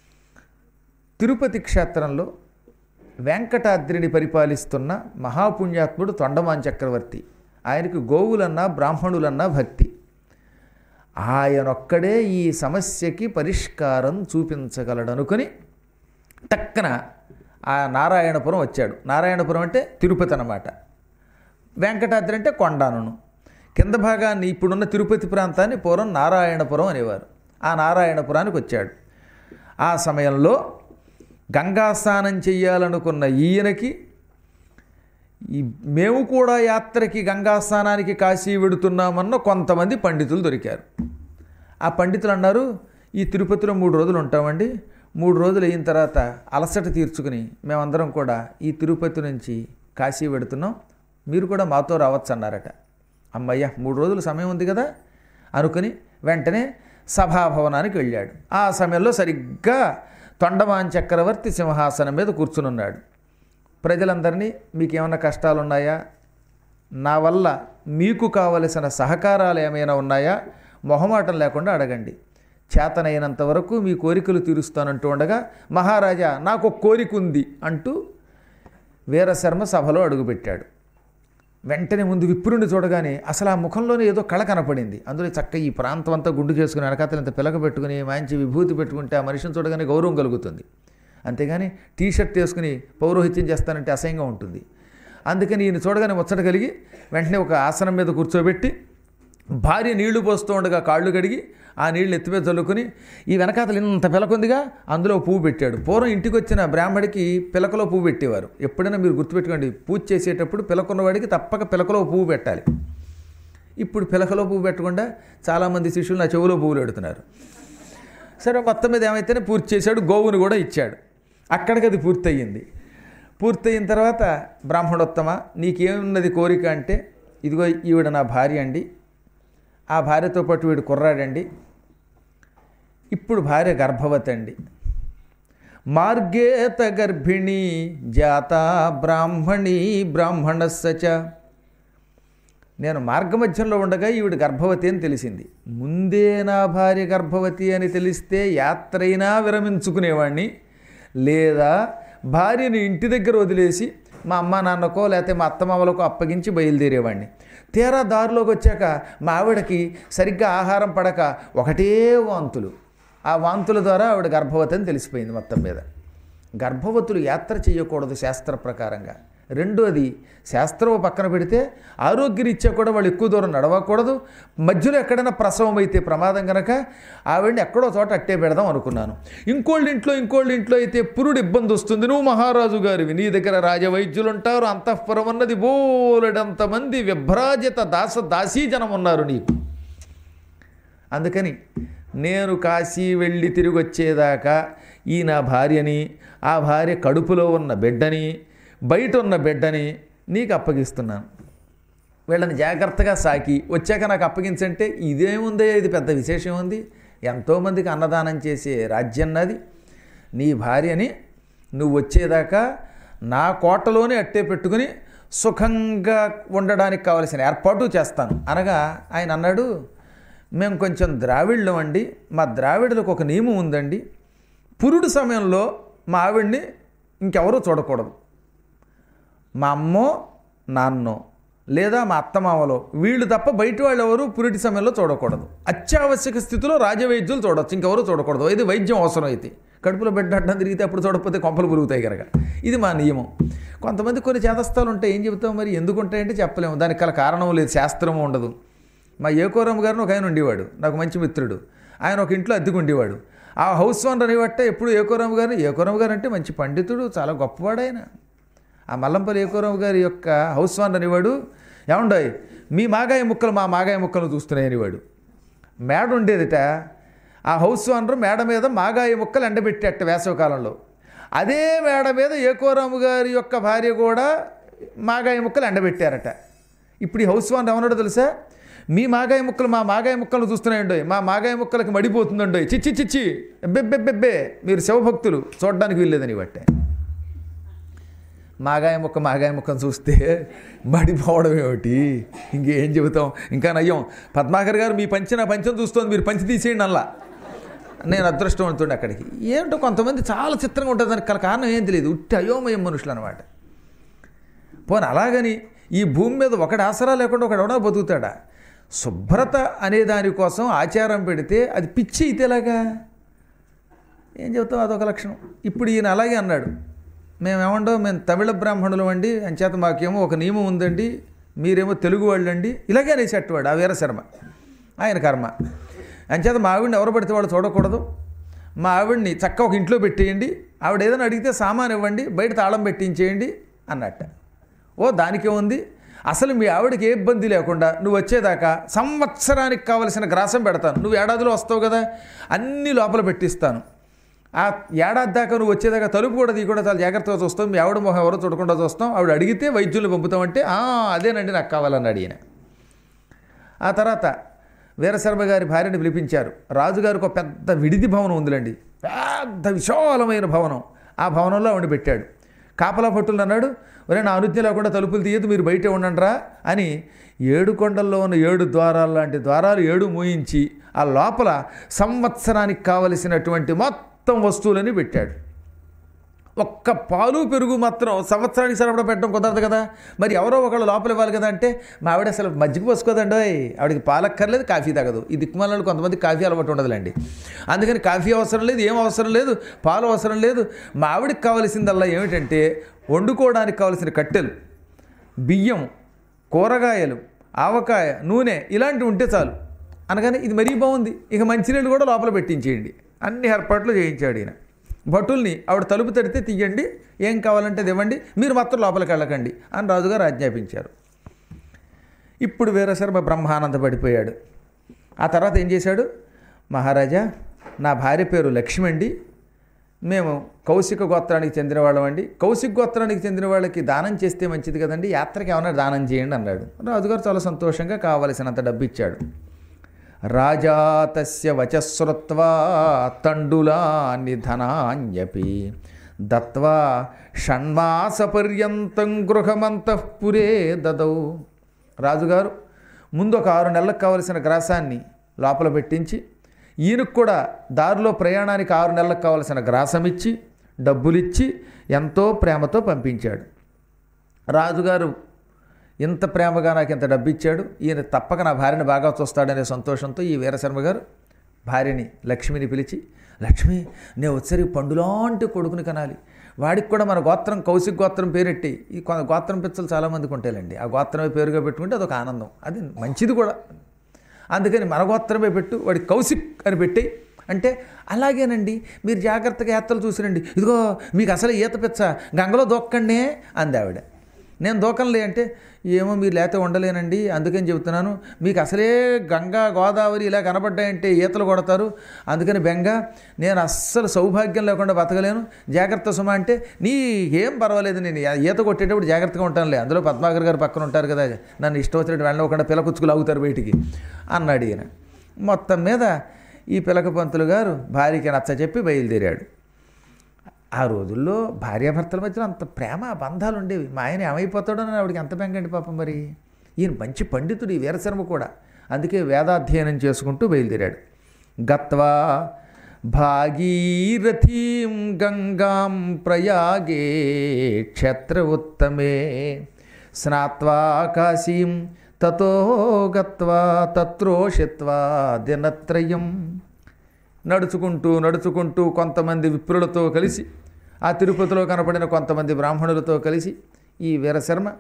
తిరుపతి క్షేత్రంలో వెంకటాద్రిని పరిపాలిస్తున్న మహాపుణ్యాత్ముడు తొండమాన్ చక్రవర్తి ఆయనకు గోవులన్నా బ్రాహ్మణులన్నా భక్తి ఆయనొక్కడే ఈ సమస్యకి పరిష్కారం చూపించగలడనుకొని టక్కన ఆ నారాయణపురం వచ్చాడు నారాయణపురం అంటే తిరుపతి అన్నమాట వెంకటాద్రి అంటే కొండాను కింద భాగాన్ని ఇప్పుడున్న తిరుపతి ప్రాంతాన్ని పూర్వం నారాయణపురం అనేవారు ఆ నారాయణపురానికి వచ్చాడు ఆ సమయంలో గంగా స్నానం చెయ్యాలనుకున్న ఈయనకి ఈ మేము కూడా యాత్రకి గంగా స్నానానికి కాశీ వెడుతున్నామన్న కొంతమంది పండితులు దొరికారు ఆ పండితులు అన్నారు ఈ తిరుపతిలో మూడు రోజులు ఉంటామండి మూడు రోజులు అయిన తర్వాత అలసట తీర్చుకుని మేమందరం కూడా ఈ తిరుపతి నుంచి కాశీ వెడుతున్నాం మీరు కూడా మాతో రావచ్చు అన్నారట అమ్మయ్య మూడు రోజులు సమయం ఉంది కదా అనుకుని వెంటనే సభాభవనానికి వెళ్ళాడు ఆ సమయంలో సరిగ్గా తొండమాన్ చక్రవర్తి సింహాసనం మీద కూర్చునున్నాడు ప్రజలందరినీ మీకు ఏమైనా కష్టాలు ఉన్నాయా నా వల్ల మీకు కావలసిన సహకారాలు ఏమైనా ఉన్నాయా మొహమాటం లేకుండా అడగండి చేతనైనంత వరకు మీ కోరికలు తీరుస్తానంటూ ఉండగా మహారాజా నాకు ఒక కోరిక ఉంది అంటూ వీరశర్మ సభలో అడుగుపెట్టాడు వెంటనే ముందు విప్రుని చూడగానే అసలు ఆ ముఖంలోనే ఏదో కళ కనపడింది అందులో చక్క ఈ ప్రాంతం అంతా గుండు చేసుకుని వెనకాతలు ఇంత పిలక పెట్టుకుని మంచి విభూతి పెట్టుకుంటే ఆ మనిషిని చూడగానే గౌరవం కలుగుతుంది అంతేగాని టీ షర్ట్ వేసుకుని పౌరోహిత్యం చేస్తానంటే అసహ్యంగా ఉంటుంది అందుకని ఈయన చూడగానే ముచ్చట కలిగి వెంటనే ఒక ఆసనం మీద కూర్చోబెట్టి భార్య నీళ్లు పోస్తూ ఉండగా కాళ్ళు కడిగి ఆ నీళ్లు ఎత్తిమీద చల్లుకుని ఈ వెనకాతలు ఇంత పిలకుందిగా అందులో పువ్వు పెట్టాడు పూర్వం ఇంటికి వచ్చిన బ్రాహ్మడికి పిలకలో పువ్వు పెట్టేవారు ఎప్పుడైనా మీరు గుర్తుపెట్టుకోండి పూజ చేసేటప్పుడు పిలకున్నవాడికి తప్పక పిలకలో పువ్వు పెట్టాలి ఇప్పుడు పిలకలో పువ్వు పెట్టకుండా చాలామంది శిష్యులు నా చెవులో పువ్వులు పెడుతున్నారు సరే మొత్తం మీద ఏమైతేనే పూర్తి చేశాడు గోవును కూడా ఇచ్చాడు అక్కడికి అది పూర్తయింది పూర్తయిన తర్వాత బ్రాహ్మణోత్తమ నీకేమున్నది కోరిక అంటే ఇదిగో ఈవిడ నా భార్య అండి ఆ భార్యతో పాటు వీడు కుర్రాడండి ఇప్పుడు భార్య గర్భవతి అండి మార్గేత గర్భిణి జాత బ్రాహ్మణి బ్రాహ్మణస్సచ నేను మార్గమధ్యంలో ఉండగా ఈవిడ గర్భవతి అని తెలిసింది ముందే నా భార్య గర్భవతి అని తెలిస్తే యాత్రైనా విరమించుకునేవాడిని లేదా భార్యని ఇంటి దగ్గర వదిలేసి మా అమ్మ నాన్నకో లేకపోతే మా అత్తమామలకో అప్పగించి బయలుదేరేవాడిని తీరా దారిలోకి వచ్చాక మా ఆవిడకి సరిగ్గా ఆహారం పడక ఒకటే వాంతులు ఆ వాంతుల ద్వారా ఆవిడ గర్భవతి అని తెలిసిపోయింది మొత్తం మీద గర్భవతులు యాత్ర చేయకూడదు శాస్త్ర ప్రకారంగా రెండోది శాస్త్రం పక్కన పెడితే ఆరోగ్యరీత్యా కూడా వాళ్ళు ఎక్కువ దూరం నడవకూడదు మధ్యలో ఎక్కడైనా ప్రసవం అయితే ప్రమాదం కనుక ఆవిడని ఎక్కడో చోట అట్టే పెడదాం అనుకున్నాను ఇంకోళ్ళ ఇంట్లో ఇంకోళ్ళ ఇంట్లో అయితే పురుడు ఇబ్బంది వస్తుంది నువ్వు మహారాజు గారివి నీ దగ్గర రాజవైద్యులు ఉంటారు అంతఃపురం అన్నది బోలెడంత మంది విభ్రాజిత దాస దాసీజనం ఉన్నారు నీకు అందుకని నేను కాశీ వెళ్ళి తిరిగి వచ్చేదాకా ఈ నా భార్యని ఆ భార్య కడుపులో ఉన్న బిడ్డని బయట ఉన్న బిడ్డని నీకు అప్పగిస్తున్నాను వీళ్ళని జాగ్రత్తగా సాకి వచ్చాక నాకు అప్పగించంటే ఇదేముందే ఇది పెద్ద విశేషం ఉంది ఎంతోమందికి అన్నదానం చేసే రాజ్యం నాది నీ భార్యని నువ్వు వచ్చేదాకా నా కోటలోనే అట్టే పెట్టుకుని సుఖంగా ఉండడానికి కావలసిన ఏర్పాటు చేస్తాను అనగా ఆయన అన్నాడు మేము కొంచెం ద్రావిళ్ళం అండి మా ద్రావిడులకు ఒక నియమం ఉందండి పురుడు సమయంలో మా ఆవిడ్ని ఇంకెవరూ చూడకూడదు మా అమ్మో నాన్నో లేదా మా అత్తమామలో వీళ్ళు తప్ప బయట వాళ్ళు ఎవరు పురిటి సమయంలో చూడకూడదు అత్యావశ్యక స్థితిలో రాజవైద్యులు చూడొచ్చు ఇంకెవరు చూడకూడదు ఇది వైద్యం అవసరం అయితే కడుపులో బిడ్డ అడ్డం తిరిగితే అప్పుడు చూడకపోతే కొంపలు పురుగుతాయి కనుక ఇది మా నియమం కొంతమంది కొన్ని చేతస్థాలు ఉంటాయి ఏం చెబుతాం మరి ఎందుకు ఉంటాయంటే చెప్పలేము దానికి గల కారణం లేదు శాస్త్రము ఉండదు మా ఏకోరమ్మ గారిని ఒక ఆయన ఉండేవాడు నాకు మంచి మిత్రుడు ఆయన ఒక ఇంట్లో అద్దెకు ఉండేవాడు ఆ హౌస్ ఓనర్ అనేవట్ట ఎప్పుడు ఏకోరాము గారు ఏకోరాము గారు అంటే మంచి పండితుడు చాలా గొప్పవాడు ఆయన ఆ మల్లంపల్లి ఏకోరాము గారి యొక్క హౌస్ ఓనర్ అనేవాడు ఏమండోయ్ మీ మాగాయ ముక్కలు మా మాగాయ ముక్కలు చూస్తున్నాయి అనేవాడు మేడ ఉండేదిట ఆ హౌస్ ఓనర్ మేడ మీద మాగాయ ముక్కలు ఎండబెట్టేట వేసవికాలంలో అదే మేడ మీద ఏకోరాము గారి యొక్క భార్య కూడా మాగాయ ముక్కలు ఎండబెట్టారట ఇప్పుడు ఈ హౌస్ ఓనర్ ఏమన్నాడో తెలుసా మీ మాగాయ ముక్కలు మా మాగాయ ముక్కలు చూస్తున్నాయండోయ్ మా మాగాయ ముక్కలకి మడిపోతుందండోయ్ చిచ్చి చిచ్చి బెబ్బెబ్బెబ్బే మీరు శివభక్తులు చూడడానికి వీల్లేదని బట్టే మాగాయ ముక్క మాగాయ ముక్కను చూస్తే మడిపోవడం ఏమిటి ఇంకేం చెబుతాం ఇంకా నయ్యం పద్మాకర్ గారు మీ పంచిన పంచం చూస్తోంది మీరు పంచి తీసేయండి అల్లా నేను అదృష్టవంతుడిని అక్కడికి ఏంటో కొంతమంది చాలా చిత్రంగా ఉంటుంది దానికి గల కారణం ఏం తెలియదు ఉట్టి అయోమయం మనుషులు అనమాట పోనీ అలాగని ఈ భూమి మీద ఒకటి ఆసరా లేకుండా ఒకడు ఎవడో బతుకుతాడా శుభ్రత అనే దానికోసం ఆచారం పెడితే అది పిచ్చి అయితే ఎలాగా ఏం చెబుతాం అదొక లక్షణం ఇప్పుడు ఈయన అలాగే అన్నాడు మేమేమండో మేము తమిళ బ్రాహ్మణులు అండి అంచేత మాకేమో ఒక నియమం ఉందండి మీరేమో తెలుగు వాళ్ళు అండి ఇలాగే అనేసేటవాడు ఆ వీరశర్మ ఆయన కర్మ అంచేత మా ఆవిడని ఎవరు పడితే వాళ్ళు చూడకూడదు మా ఆవిడ్ని చక్క ఒక ఇంట్లో పెట్టేయండి ఆవిడ ఏదైనా అడిగితే సామాన్ ఇవ్వండి బయట తాళం పెట్టించేయండి అన్నట్ట ఓ దానికే ఉంది అసలు మీ ఆవిడకి ఏ ఇబ్బంది లేకుండా నువ్వు వచ్చేదాకా సంవత్సరానికి కావలసిన గ్రాసం పెడతాను నువ్వు ఏడాదిలో వస్తావు కదా అన్ని లోపల పెట్టిస్తాను ఆ ఏడాది దాకా నువ్వు వచ్చేదాకా తలుపు కూడా తీయకుండా చాలా జాగ్రత్తగా చూస్తాం మీ ఆవిడ మొహం ఎవరో చూడకుండా చూస్తాం ఆవిడ అడిగితే వైద్యులు పంపుతామంటే "ఆ, అదేనండి నాకు కావాలని అడిగిన ఆ తర్వాత వీరశర్మ గారి భార్యని పిలిపించారు రాజుగారికి ఒక పెద్ద విడిది భవనం ఉందిలేండి పెద్ద విశాలమైన భవనం ఆ భవనంలో ఆవిడ పెట్టాడు కాపలా పట్టులు అన్నాడు ఒరే నా అనుజ్ఞ లేకుండా తలుపులు తీయదు మీరు బయటే ఉండండిరా అని ఏడు కొండల్లో ఉన్న ఏడు ద్వారాలు లాంటి ద్వారాలు ఏడు మూయించి ఆ లోపల సంవత్సరానికి కావలసినటువంటి మొత్తం వస్తువులని పెట్టాడు ఒక్క పాలు పెరుగు మాత్రం సంవత్సరానికి సరిపడా పెట్టడం కుదరదు కదా మరి ఎవరో ఒకళ్ళు లోపల ఇవ్వాలి కదా అంటే మా ఆవిడ అసలు మజ్జిగ పోసుకోదండి ఆవిడకి పాలక్కర్లేదు కాఫీ తాగదు ఈ దిక్కుమాలలో కొంతమంది కాఫీ అలవాటు ఉండదులేండి అందుకని కాఫీ అవసరం లేదు ఏం అవసరం లేదు పాలు అవసరం లేదు మా ఆవిడకి కావలసిందల్లా ఏమిటంటే వండుకోవడానికి కావలసిన కట్టెలు బియ్యం కూరగాయలు ఆవకాయ నూనె ఇలాంటివి ఉంటే చాలు అనగానే ఇది మరీ బాగుంది ఇక మంచినీళ్ళు కూడా లోపల పెట్టించేయండి అన్ని ఏర్పాట్లు చేయించాడు ఈయన భటుల్ని ఆవిడ తలుపు తడితే తీయండి ఏం కావాలంటే అది ఇవ్వండి మీరు మాత్రం లోపలికి వెళ్ళకండి అని రాజుగారు ఆజ్ఞాపించారు ఇప్పుడు వీరశర్మ బ్రహ్మానంద పడిపోయాడు ఆ తర్వాత ఏం చేశాడు మహారాజా నా భార్య పేరు లక్ష్మి అండి మేము కౌశిక గోత్రానికి చెందిన వాళ్ళమండి కౌశిక గోత్రానికి చెందిన వాళ్ళకి దానం చేస్తే మంచిది కదండి యాత్రకి ఏమైనా దానం చేయండి అన్నాడు రాజుగారు చాలా సంతోషంగా కావలసినంత డబ్బు ఇచ్చాడు రాజా తస్య వచశ్రుత్వా తండులాని ధనాన్యపి దత్వా షణ్మాసపర్యంతం గృహమంతఃపురే దదౌ రాజుగారు ముందు ఒక ఆరు నెలలకు కావలసిన గ్రాసాన్ని లోపల పెట్టించి ఈయనకు కూడా దారిలో ప్రయాణానికి ఆరు నెలలకు కావలసిన గ్రాసం ఇచ్చి డబ్బులిచ్చి ఎంతో ప్రేమతో పంపించాడు రాజుగారు ఇంత ప్రేమగా నాకు ఇంత డబ్బు ఇచ్చాడు ఈయన తప్పక నా భార్యని బాగా చూస్తాడనే సంతోషంతో ఈ వీరశర్మ గారు భార్యని లక్ష్మిని పిలిచి లక్ష్మి నేను వచ్చేసరికి పండులాంటి కొడుకుని కనాలి వాడికి కూడా మన గోత్రం కౌశిక్ గోత్రం పేరెట్టి ఈ కొ- గోత్రం పిచ్చలు చాలామందికి ఉంటాయండి ఆ గోత్రమే పేరుగా పెట్టుకుంటే అదొక ఆనందం అది మంచిది కూడా అందుకని మన గోత్రమే పెట్టు వాడి కౌశిక్ అని పెట్టి అంటే అలాగేనండి మీరు జాగ్రత్తగా యాత్రలు చూసిరండి ఇదిగో మీకు అసలు ఈత పిచ్చ గంగలో దొక్కండి అంది ఆవిడ నేను దూకంలే అంటే ఏమో మీరు లేతే ఉండలేనండి అందుకని చెబుతున్నాను మీకు అసలే గంగా గోదావరి ఇలా కనబడ్డాయంటే ఈతలు కొడతారు అందుకని బెంగ నేను అస్సలు సౌభాగ్యం లేకుండా బతకలేను జాగ్రత్త సుమ అంటే నీ ఏం పర్వాలేదు నేను ఈత కొట్టేటప్పుడు జాగ్రత్తగా ఉంటానులే అందులో పద్మాకర్ గారు పక్కన ఉంటారు కదా నన్ను ఇష్టం వచ్చినట్టు వెళ్ళకుండా పిలకుచ్చుకులు అవుతారు బయటికి అన్నాడు ఈయన మొత్తం మీద ఈ పిలక పంతులు గారు భార్యకి నచ్చ చెప్పి బయలుదేరాడు ఆ రోజుల్లో భార్యాభర్తల మధ్యలో అంత ప్రేమ బంధాలు ఉండేవి మా ఆయన ఏమైపోతాడో అని ఆవిడకి ఎంత బెంగండి పాపం మరి ఈయన మంచి పండితుడు ఈ వీరశర్మ కూడా అందుకే వేదాధ్యయనం చేసుకుంటూ బయలుదేరాడు గత్వా భాగీరథీం గంగాం ప్రయాగే క్షేత్ర ఉత్తమే స్నాత్వా కాశీం తతో గత్వా తత్రోషిత్వా దినత్రయం నడుచుకుంటూ నడుచుకుంటూ కొంతమంది విప్రులతో కలిసి ఆ తిరుపతిలో కనపడిన కొంతమంది బ్రాహ్మణులతో కలిసి ఈ వీరశర్మ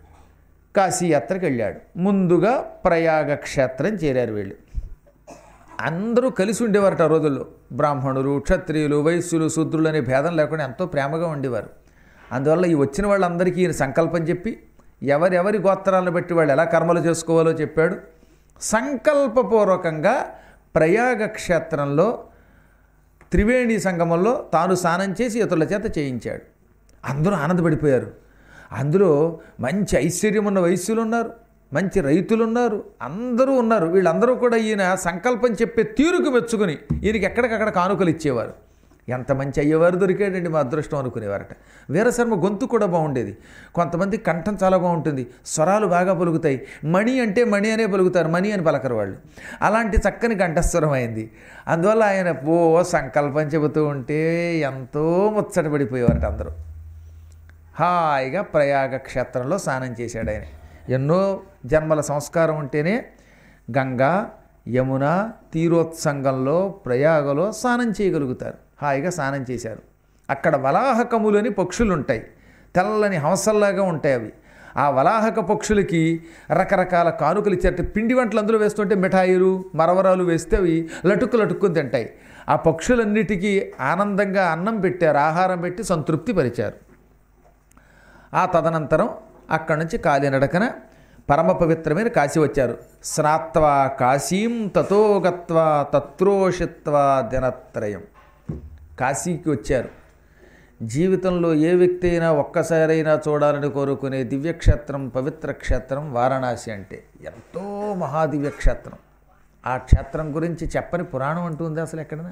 కాశీ యాత్రకు వెళ్ళాడు ముందుగా ప్రయాగ క్షేత్రం చేరారు వీళ్ళు అందరూ కలిసి ఉండేవారట ఆ రోజుల్లో బ్రాహ్మణులు క్షత్రియులు వైశ్యులు శూద్రులు అనే భేదం లేకుండా ఎంతో ప్రేమగా ఉండేవారు అందువల్ల ఈ వచ్చిన వాళ్ళందరికీ ఈయన సంకల్పం చెప్పి ఎవరెవరి గోత్రాలను బట్టి వాళ్ళు ఎలా కర్మలు చేసుకోవాలో చెప్పాడు సంకల్పపూర్వకంగా ప్రయాగ క్షేత్రంలో త్రివేణి సంగమంలో తాను స్నానం చేసి ఇతరుల చేత చేయించాడు అందరూ ఆనందపడిపోయారు అందులో మంచి ఐశ్వర్యం ఉన్న వైశ్యులు ఉన్నారు మంచి రైతులు ఉన్నారు అందరూ ఉన్నారు వీళ్ళందరూ కూడా ఈయన సంకల్పం చెప్పే తీరుకు మెచ్చుకుని ఈయనకి ఎక్కడికక్కడ కానుకలు ఇచ్చేవారు ఎంత మంచి అయ్యేవారు దొరికాడండి మా అదృష్టం అనుకునేవారట వీరశర్మ గొంతు కూడా బాగుండేది కొంతమంది కంఠం చాలా బాగుంటుంది స్వరాలు బాగా పలుకుతాయి మణి అంటే మణి అనే పలుకుతారు మణి అని పలకరు వాళ్ళు అలాంటి చక్కని కంఠస్వరం అయింది అందువల్ల ఆయన ఓ సంకల్పం చెబుతూ ఉంటే ఎంతో ముచ్చట పడిపోయేవారట అందరూ హాయిగా ప్రయాగ క్షేత్రంలో స్నానం చేశాడు ఆయన ఎన్నో జన్మల సంస్కారం ఉంటేనే గంగా యమున తీరోత్సంగంలో ప్రయాగలో స్నానం చేయగలుగుతారు హాయిగా స్నానం చేశారు అక్కడ వలాహకములని పక్షులు ఉంటాయి తెల్లని హంసల్లాగా ఉంటాయి అవి ఆ వలాహక పక్షులకి రకరకాల కానుకలు ఇచ్చారు పిండి వంటలు అందులో వేస్తుంటే మిఠాయిలు మరవరాలు వేస్తే అవి లటుక్కు లటుక్కుని తింటాయి ఆ పక్షులన్నిటికీ ఆనందంగా అన్నం పెట్టారు ఆహారం పెట్టి సంతృప్తి పరిచారు ఆ తదనంతరం అక్కడి నుంచి కాలినడకన పరమ పవిత్రమైన కాశీ వచ్చారు స్నాత్వా కాశీం తతో గత్వా తత్రోషిత్వా దినత్రయం కాశీకి వచ్చారు జీవితంలో ఏ వ్యక్తి అయినా ఒక్కసారైనా చూడాలని కోరుకునే దివ్యక్షేత్రం పవిత్ర క్షేత్రం వారణాసి అంటే ఎంతో మహాదివ్య క్షేత్రం ఆ క్షేత్రం గురించి చెప్పని పురాణం అంటూ ఉంది అసలు ఎక్కడైనా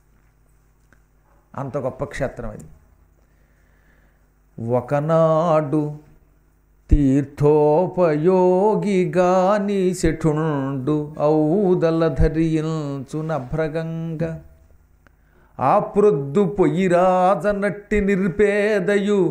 అంత గొప్ప క్షేత్రం అది ఒకనాడు తీర్థోపయోగిగాని శఠుండు ఔదల ధరించు నభ్రగంగ ఆ ప్రొద్దు పొయ్యిరాజనట్టి నిర్పేదయు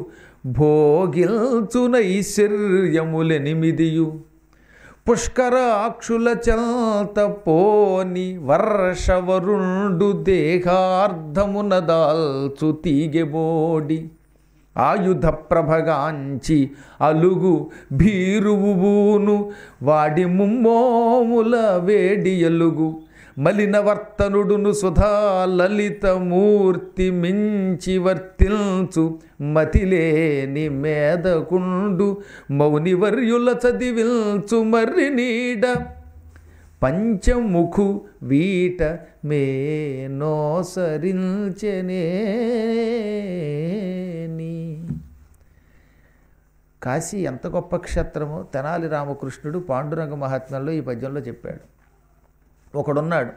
భోగిల్చునైశ్వర్యములెనిమిదియు పుష్కరాక్షుల చల్త పోని వర్షవరుండు దేహార్ధమున దాల్చు తీగెబోడి ఆయుధ ప్రభగాంచి అలుగు భీరువును వాడి ముమ్మోముల వేడి ఎలుగు మలినవర్తనుడును సుధా లలితమూర్తి మించి వర్తిల్చు మతిలేని మేదకుండు మౌనివర్యుల చదివిల్చు మర్రి నీడ పంచముఖు వీట మేనోసరించనే కాశీ ఎంత గొప్ప క్షేత్రమో తెనాలి రామకృష్ణుడు పాండురంగ మహాత్మ్యంలో ఈ పద్యంలో చెప్పాడు ఒకడున్నాడు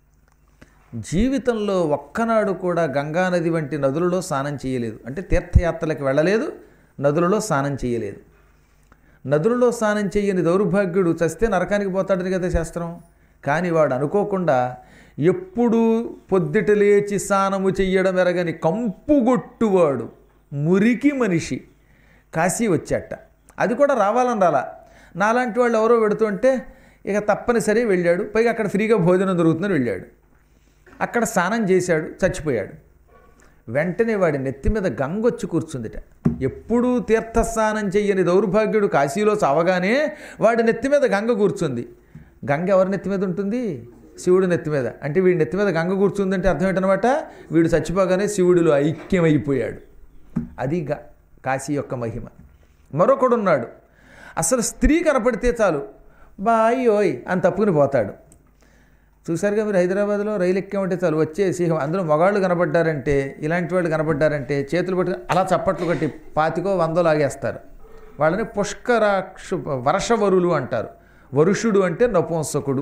జీవితంలో ఒక్కనాడు కూడా గంగానది వంటి నదులలో స్నానం చేయలేదు అంటే తీర్థయాత్రలకు వెళ్ళలేదు నదులలో స్నానం చేయలేదు నదులలో స్నానం చేయని దౌర్భాగ్యుడు చస్తే నరకానికి పోతాడని కదా శాస్త్రం కానీ వాడు అనుకోకుండా ఎప్పుడు పొద్దుట లేచి స్నానము చెయ్యడం ఎరగని కంపుగొట్టువాడు మురికి మనిషి కాశీ వచ్చాట అది కూడా రావాలని రాలా నాలాంటి వాళ్ళు ఎవరో పెడుతుంటే ఇక తప్పనిసరి వెళ్ళాడు పైగా అక్కడ ఫ్రీగా భోజనం దొరుకుతుందని వెళ్ళాడు అక్కడ స్నానం చేశాడు చచ్చిపోయాడు వెంటనే వాడి నెత్తి మీద గంగ వచ్చి కూర్చుందిట ఎప్పుడూ తీర్థస్నానం చెయ్యని దౌర్భాగ్యుడు కాశీలో చావగానే వాడి నెత్తి మీద గంగ కూర్చుంది గంగ ఎవరి నెత్తి మీద ఉంటుంది శివుడి నెత్తి మీద అంటే వీడి నెత్తి మీద గంగ కూర్చుందంటే అర్థం ఏంటనమాట వీడు చచ్చిపోగానే శివుడిలో ఐక్యమైపోయాడు అది గ కాశీ యొక్క మహిమ మరొకడున్నాడు అసలు స్త్రీ కనపడితే చాలు బాయ్ ఓయ్ అని తప్పుకుని పోతాడు చూసారుగా మీరు హైదరాబాద్లో రైలు ఎక్కామంటే చాలు వచ్చేసి అందులో మగాళ్ళు కనబడ్డారంటే ఇలాంటి వాళ్ళు కనబడ్డారంటే చేతులు పట్టి అలా చప్పట్లు కట్టి పాతికో వందో లాగేస్తారు వాళ్ళని పుష్కరాక్షు వర్షవరులు అంటారు వరుషుడు అంటే నపుంసకుడు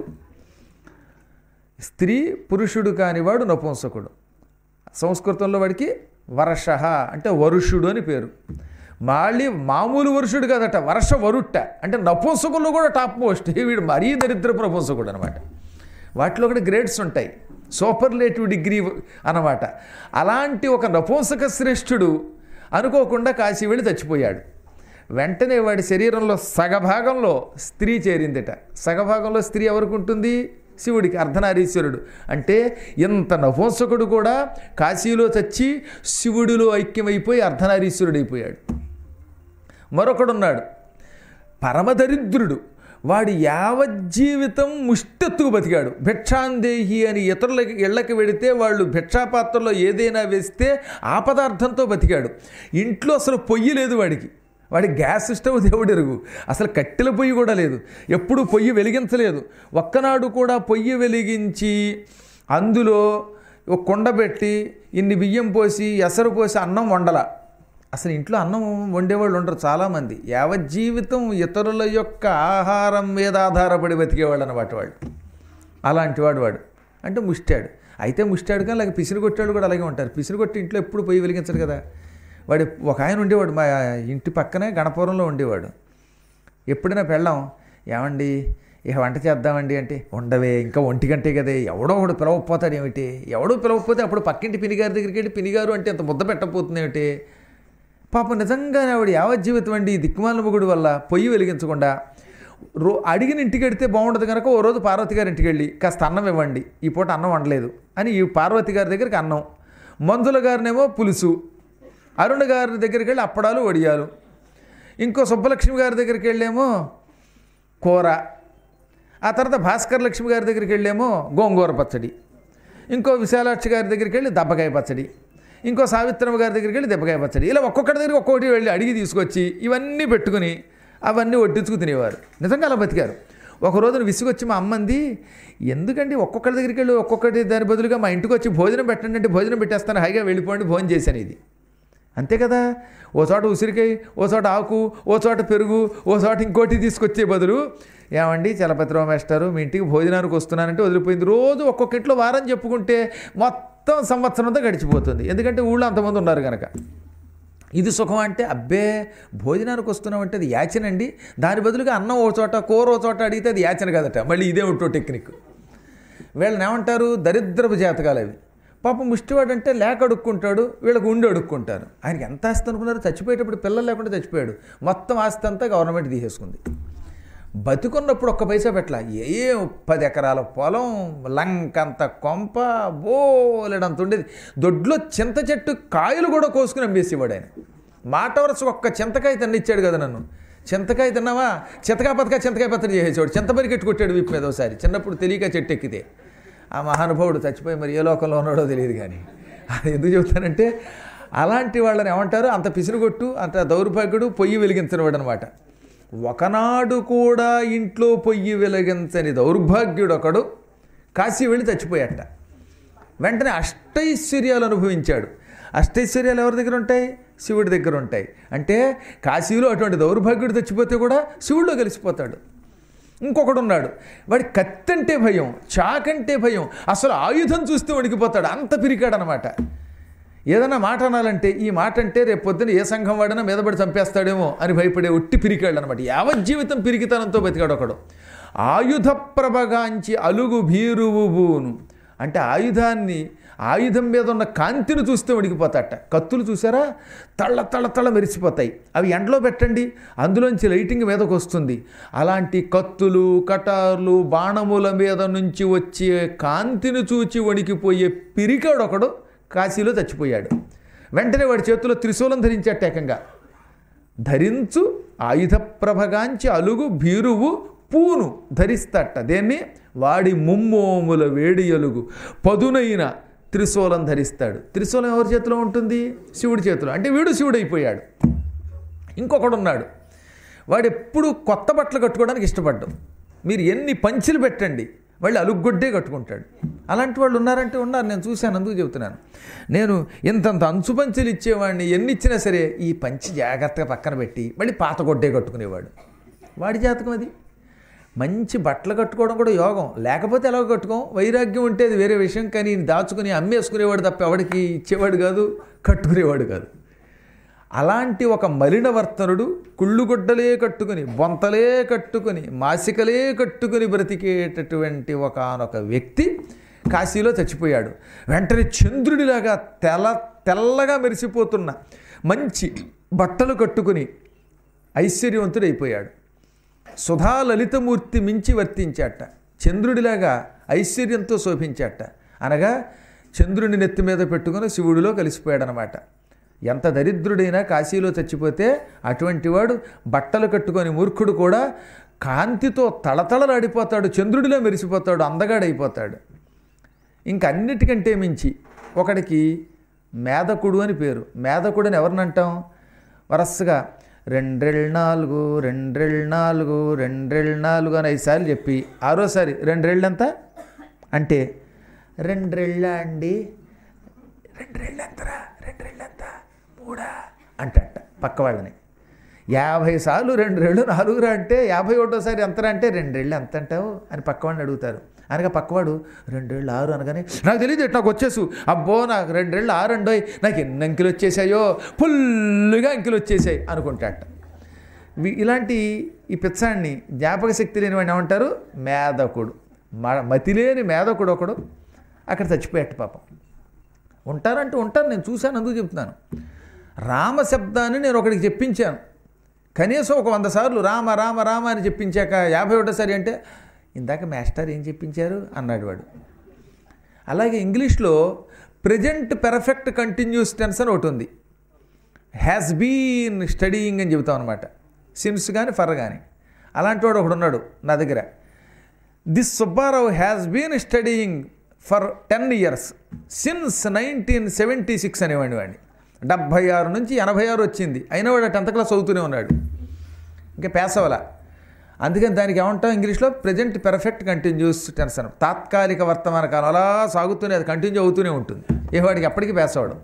స్త్రీ పురుషుడు కానివాడు నపుంసకుడు సంస్కృతంలో వాడికి వర్ష అంటే వరుషుడు అని పేరు మళ్ళీ మామూలు వరుషుడు కాదట వర్ష వరుట్ట అంటే నపుంసకుల్లో కూడా టాప్ మోస్ట్ వీడు మరీ దరిద్ర ప్రపుంసకుడు అనమాట వాటిలో కూడా గ్రేడ్స్ ఉంటాయి సూపర్లేటివ్ డిగ్రీ అన్నమాట అలాంటి ఒక నపుంసక శ్రేష్ఠుడు అనుకోకుండా కాశీ వెళ్ళి చచ్చిపోయాడు వెంటనే వాడి శరీరంలో సగభాగంలో స్త్రీ చేరిందిట సగభాగంలో స్త్రీ ఎవరికి ఉంటుంది శివుడికి అర్ధనారీశ్వరుడు అంటే ఇంత నపుంసకుడు కూడా కాశీలో చచ్చి శివుడిలో ఐక్యమైపోయి అర్ధనారీశ్వరుడు అయిపోయాడు మరొకడున్నాడు పరమదరిద్రుడు వాడు యావజ్జీవితం ముష్టెత్తుకు బతికాడు భిక్షాందేహి అని ఇతరులకి ఇళ్ళకి వెడితే వాళ్ళు భిక్షాపాత్రలో ఏదైనా వేస్తే ఆ పదార్థంతో బతికాడు ఇంట్లో అసలు పొయ్యి లేదు వాడికి వాడి గ్యాస్ స్టవ్ దేవుడెరుగు అసలు కట్టెల పొయ్యి కూడా లేదు ఎప్పుడు పొయ్యి వెలిగించలేదు ఒక్కనాడు కూడా పొయ్యి వెలిగించి అందులో ఒక కుండ పెట్టి ఇన్ని బియ్యం పోసి ఎసరు పోసి అన్నం వండల అసలు ఇంట్లో అన్నం వండేవాళ్ళు ఉండరు చాలామంది యావజ్జీవితం ఇతరుల యొక్క ఆహారం మీద ఆధారపడి బతికేవాళ్ళు అన్నమాట వాళ్ళు అలాంటి వాడు వాడు అంటే ముష్టాడు అయితే ముష్టాడు కానీ అలాగే పిసిరి కొట్టాడు కూడా అలాగే ఉంటారు పిసిరి కొట్టి ఇంట్లో ఎప్పుడు పొయ్యి వెలిగించడు కదా వాడు ఒక ఆయన ఉండేవాడు మా ఇంటి పక్కనే గణపురంలో ఉండేవాడు ఎప్పుడైనా పెళ్ళాం ఏమండి ఇక వంట చేద్దామండి అంటే ఉండవే ఇంకా ఒంటి గంటే కదే ఎవడో ఒకడు పిలవకపోతాడు ఏమిటి ఎవడో పిలవకపోతే అప్పుడు పక్కింటి పినిగారి దగ్గరికి వెళ్ళి పినిగారు అంటే అంత ముద్ద పెట్టకపోతుంది ఏమిటి పాపం నిజంగానే ఆవిడ యావజ్జీవితం అండి ఈ దిక్కుమాల మొగుడు వల్ల పొయ్యి వెలిగించకుండా రో అడిగిన ఇంటికి వెడితే బాగుండదు కనుక ఓ రోజు పార్వతి గారి ఇంటికి వెళ్ళి కాస్త అన్నం ఇవ్వండి ఈ పూట అన్నం వండలేదు అని ఈ పార్వతి గారి దగ్గరికి అన్నం మందుల గారినేమో పులుసు అరుణ గారి దగ్గరికి వెళ్ళి అప్పడాలు వడియాలు ఇంకో సుబ్బలక్ష్మి గారి దగ్గరికి వెళ్ళేమో కూర ఆ తర్వాత భాస్కర్ లక్ష్మి గారి దగ్గరికి వెళ్ళేమో గోంగూర పచ్చడి ఇంకో విశాలాక్షి గారి దగ్గరికి వెళ్ళి దబ్బకాయ పచ్చడి ఇంకో సావిత్రమ్మ గారి దగ్గరికి వెళ్ళి దెబ్బకాయ పచ్చడి ఇలా ఒక్కొక్కటి దగ్గర ఒక్కొక్కటి వెళ్ళి అడిగి తీసుకొచ్చి ఇవన్నీ పెట్టుకుని అవన్నీ వడ్డించుకు తినేవారు నిజంగా అలా బతికారు ఒక రోజున విసుగొచ్చి మా అమ్మంది ఎందుకండి ఒక్కొక్కరి దగ్గరికి వెళ్ళి ఒక్కొక్కటి దాని బదులుగా మా ఇంటికి వచ్చి భోజనం పెట్టండి అంటే భోజనం పెట్టేస్తాను హాయిగా వెళ్ళిపోండి భోజనం చేశాను ఇది అంతే కదా ఓ చోట ఉసిరికాయ ఓ చోట ఆకు ఓ చోట పెరుగు ఓ చోట ఇంకోటి తీసుకొచ్చే బదులు ఏమండి చలపతిరావు మేస్టారు మీ ఇంటికి భోజనానికి వస్తున్నానంటే వదిలిపోయింది రోజు ఒక్కొక్క ఇంట్లో వారం చెప్పుకుంటే మొత్తం సంవత్సరంతో గడిచిపోతుంది ఎందుకంటే ఊళ్ళో అంతమంది ఉన్నారు కనుక ఇది సుఖం అంటే అబ్బే భోజనానికి వస్తున్నాం అంటే అది యాచనండి దాని బదులుగా అన్నం ఓ చోట కూర ఓ చోట అడిగితే అది యాచన కదట మళ్ళీ ఇదే ఉంటో టెక్నిక్ వీళ్ళని ఏమంటారు దరిద్రపు జాతకాలు అవి పాపం ముష్టివాడు అంటే లేక అడుక్కుంటాడు వీళ్ళకి ఉండి అడుక్కుంటారు ఆయనకి ఎంత ఆస్తి అనుకున్నారు చచ్చిపోయేటప్పుడు పిల్లలు లేకుండా చచ్చిపోయాడు మొత్తం ఆస్తి అంతా గవర్నమెంట్ తీసేసుకుంది బతుకున్నప్పుడు ఒక్క పైసా పెట్టలా ఏ పది ఎకరాల పొలం లంకంత కొంప బోలెడంత ఉండేది దొడ్లో చింత చెట్టు కాయలు కూడా కోసుకుని అమ్మేసేవాడు ఆయన మాట వరస ఒక్క చింతకాయ తిన్నిచ్చాడు కదా నన్ను చింతకాయ తిన్నావా చింతకాయ పతకాయ చింతకాయ పత్రి చేసేవాడు చింతపరి కట్టు కొట్టాడు వీపు మీద ఒకసారి చిన్నప్పుడు తెలియక చెట్టు ఎక్కితే ఆ మహానుభావుడు చచ్చిపోయి మరి ఏ లోకంలో ఉన్నాడో తెలియదు కానీ అది ఎందుకు చెబుతానంటే అలాంటి వాళ్ళని ఏమంటారు అంత పిసిరుగొట్టు అంత దౌర్భాగ్యుడు పొయ్యి వెలిగించినవాడు అనమాట ఒకనాడు కూడా ఇంట్లో పొయ్యి వెలిగించని దౌర్భాగ్యుడు ఒకడు కాశీ వెళ్ళి చచ్చిపోయాట వెంటనే అష్టైశ్వర్యాలు అనుభవించాడు అష్టైశ్వర్యాలు ఎవరి దగ్గర ఉంటాయి శివుడి దగ్గర ఉంటాయి అంటే కాశీలో అటువంటి దౌర్భాగ్యుడు చచ్చిపోతే కూడా శివుడిలో కలిసిపోతాడు ఇంకొకడు ఉన్నాడు వాడి కత్తి అంటే భయం చాకంటే భయం అసలు ఆయుధం చూస్తే వణికిపోతాడు అంత పిరికాడనమాట ఏదైనా మాట అనాలంటే ఈ మాట అంటే రేపు పొద్దున ఏ సంఘం వాడైనా మీదపడి చంపేస్తాడేమో అని భయపడే ఒట్టి పిరికాడు అనమాట యావజ్జీవితం పిరికితనంతో బతికాడు ఒకడు ఆయుధ ప్రభగాంచి అలుగు భీరువుబూను అంటే ఆయుధాన్ని ఆయుధం మీద ఉన్న కాంతిని చూస్తే వణికిపోతాట కత్తులు చూసారా తళ్ళ తళ్ళ తళ్ళ మెరిసిపోతాయి అవి ఎండలో పెట్టండి అందులోంచి లైటింగ్ మీదకు వస్తుంది అలాంటి కత్తులు కటార్లు బాణముల మీద నుంచి వచ్చే కాంతిని చూచి వణికిపోయే పిరికాడు ఒకడు కాశీలో చచ్చిపోయాడు వెంటనే వాడి చేతిలో త్రిశూలం ధరించాట ఏకంగా ధరించు ఆయుధ ప్రభగాంచి అలుగు భీరువు పూను ధరిస్తట దేన్ని వాడి ముమ్మోముల వేడి అలుగు పదునైన త్రిశూలం ధరిస్తాడు త్రిశూలం ఎవరి చేతిలో ఉంటుంది శివుడి చేతిలో అంటే వీడు శివుడు అయిపోయాడు ఇంకొకడు ఉన్నాడు వాడు ఎప్పుడు కొత్త బట్టలు కట్టుకోవడానికి ఇష్టపడ్డం మీరు ఎన్ని పంచులు పెట్టండి వాళ్ళు అలుగ్గొడ్డే కట్టుకుంటాడు అలాంటి వాళ్ళు ఉన్నారంటే ఉన్నారు నేను చూశాను అందుకు చెబుతున్నాను నేను ఇంతంత అంచు పంచులు ఇచ్చేవాడిని ఎన్ని ఇచ్చినా సరే ఈ పంచి జాగ్రత్తగా పక్కన పెట్టి మళ్ళీ పాత గొడ్డే కట్టుకునేవాడు వాడి జాతకం అది మంచి బట్టలు కట్టుకోవడం కూడా యోగం లేకపోతే ఎలా కట్టుకోం వైరాగ్యం ఉంటే అది వేరే విషయం కానీ ఈయన దాచుకుని అమ్మేసుకునేవాడు తప్ప ఎవడికి ఇచ్చేవాడు కాదు కట్టుకునేవాడు కాదు అలాంటి ఒక మలినవర్తనుడు కుళ్ళుగుడ్డలే కట్టుకుని బొంతలే కట్టుకుని మాసికలే కట్టుకుని బ్రతికేటటువంటి ఒకనొక వ్యక్తి కాశీలో చచ్చిపోయాడు వెంటనే చంద్రుడిలాగా తెల్ల తెల్లగా మెరిసిపోతున్న మంచి బట్టలు కట్టుకుని ఐశ్వర్యవంతుడైపోయాడు సుధా లలితమూర్తి మించి వర్తించాట చంద్రుడిలాగా ఐశ్వర్యంతో శోభించాట అనగా చంద్రుని నెత్తి మీద పెట్టుకుని శివుడిలో కలిసిపోయాడనమాట ఎంత దరిద్రుడైనా కాశీలో చచ్చిపోతే అటువంటి వాడు బట్టలు కట్టుకొని మూర్ఖుడు కూడా కాంతితో తళతళలాడిపోతాడు చంద్రుడిలో మెరిసిపోతాడు అందగాడైపోతాడు ఇంక అన్నిటికంటే మించి ఒకడికి మేధకుడు అని పేరు మేధకుడు అని ఎవరినంటాం వరసగా రెండ్రెళ్ళు నాలుగు రెండ్రెళ్ళు నాలుగు రెండ్రెళ్ళు నాలుగు అని ఐదుసార్లు చెప్పి ఆరోసారి రెండ్రెళ్ళంత అంటే రెండ్రెళ్ళ అండి రెండ్రెళ్ళు ఎంతరా రెండ్రెళ్ళు ఎంత మూడా అంటట పక్క వాళ్ళని యాభై సార్లు రెండు రెళ్ళు నాలుగురా అంటే యాభై ఒకటోసారి ఎంతరా అంటే రెండేళ్ళు ఎంత అంటావు అని పక్కవాడిని అడుగుతారు అనగా పక్కవాడు రెండేళ్ళు ఆరు అనగానే నాకు తెలియదు నాకు వచ్చేసు అబ్బో నాకు రెండేళ్ళు ఆరు అండోయ్ నాకు ఎన్ని అంకెలు వచ్చేసాయో ఫుల్గా అంకెలు వచ్చేసాయి అనుకుంటాట వీ- ఇలాంటి ఈ పిచ్చాన్ని జ్ఞాపక శక్తి లేని వాడిని ఏమంటారు మేధకుడు మ మతి లేని మేధకుడు ఒకడు అక్కడ చచ్చిపోయాట పాపం ఉంటారంటూ ఉంటారు నేను చూశాను అందుకు చెప్తున్నాను రామ శబ్దాన్ని నేను ఒకడికి చెప్పించాను కనీసం ఒక వంద సార్లు రామ రామ రామ అని చెప్పించాక యాభై ఒకటోసారి అంటే ఇందాక మాస్టర్ ఏం చెప్పించారు అన్నాడు వాడు అలాగే ఇంగ్లీష్లో ప్రజెంట్ పెర్ఫెక్ట్ కంటిన్యూస్ టెన్స్ అని ఒకటి ఉంది హ్యాస్ బీన్ స్టడీయింగ్ అని చెబుతాం అనమాట సిన్స్ కానీ ఫర్ కానీ అలాంటి వాడు ఒకడు ఉన్నాడు నా దగ్గర this Subbarao has been studying for ten years since nineteen seventy six అనేవాడిని వాడిని డెబ్భై ఆరు నుంచి ఎనభై ఆరు వచ్చింది అయినా వాడు టెన్త్ క్లాస్ చదువుతూనే ఉన్నాడు ఇంకా పేసవల అందుకని దానికి ఏమంటాం ఇంగ్లీష్లో ప్రజెంట్ పెర్ఫెక్ట్ కంటిన్యూస్ టెన్స్ అని తాత్కాలిక వర్తమాన కాలం అలా సాగుతూనే అది కంటిన్యూ అవుతూనే ఉంటుంది ఏ వాడికి ఎప్పటికీ పేసవడం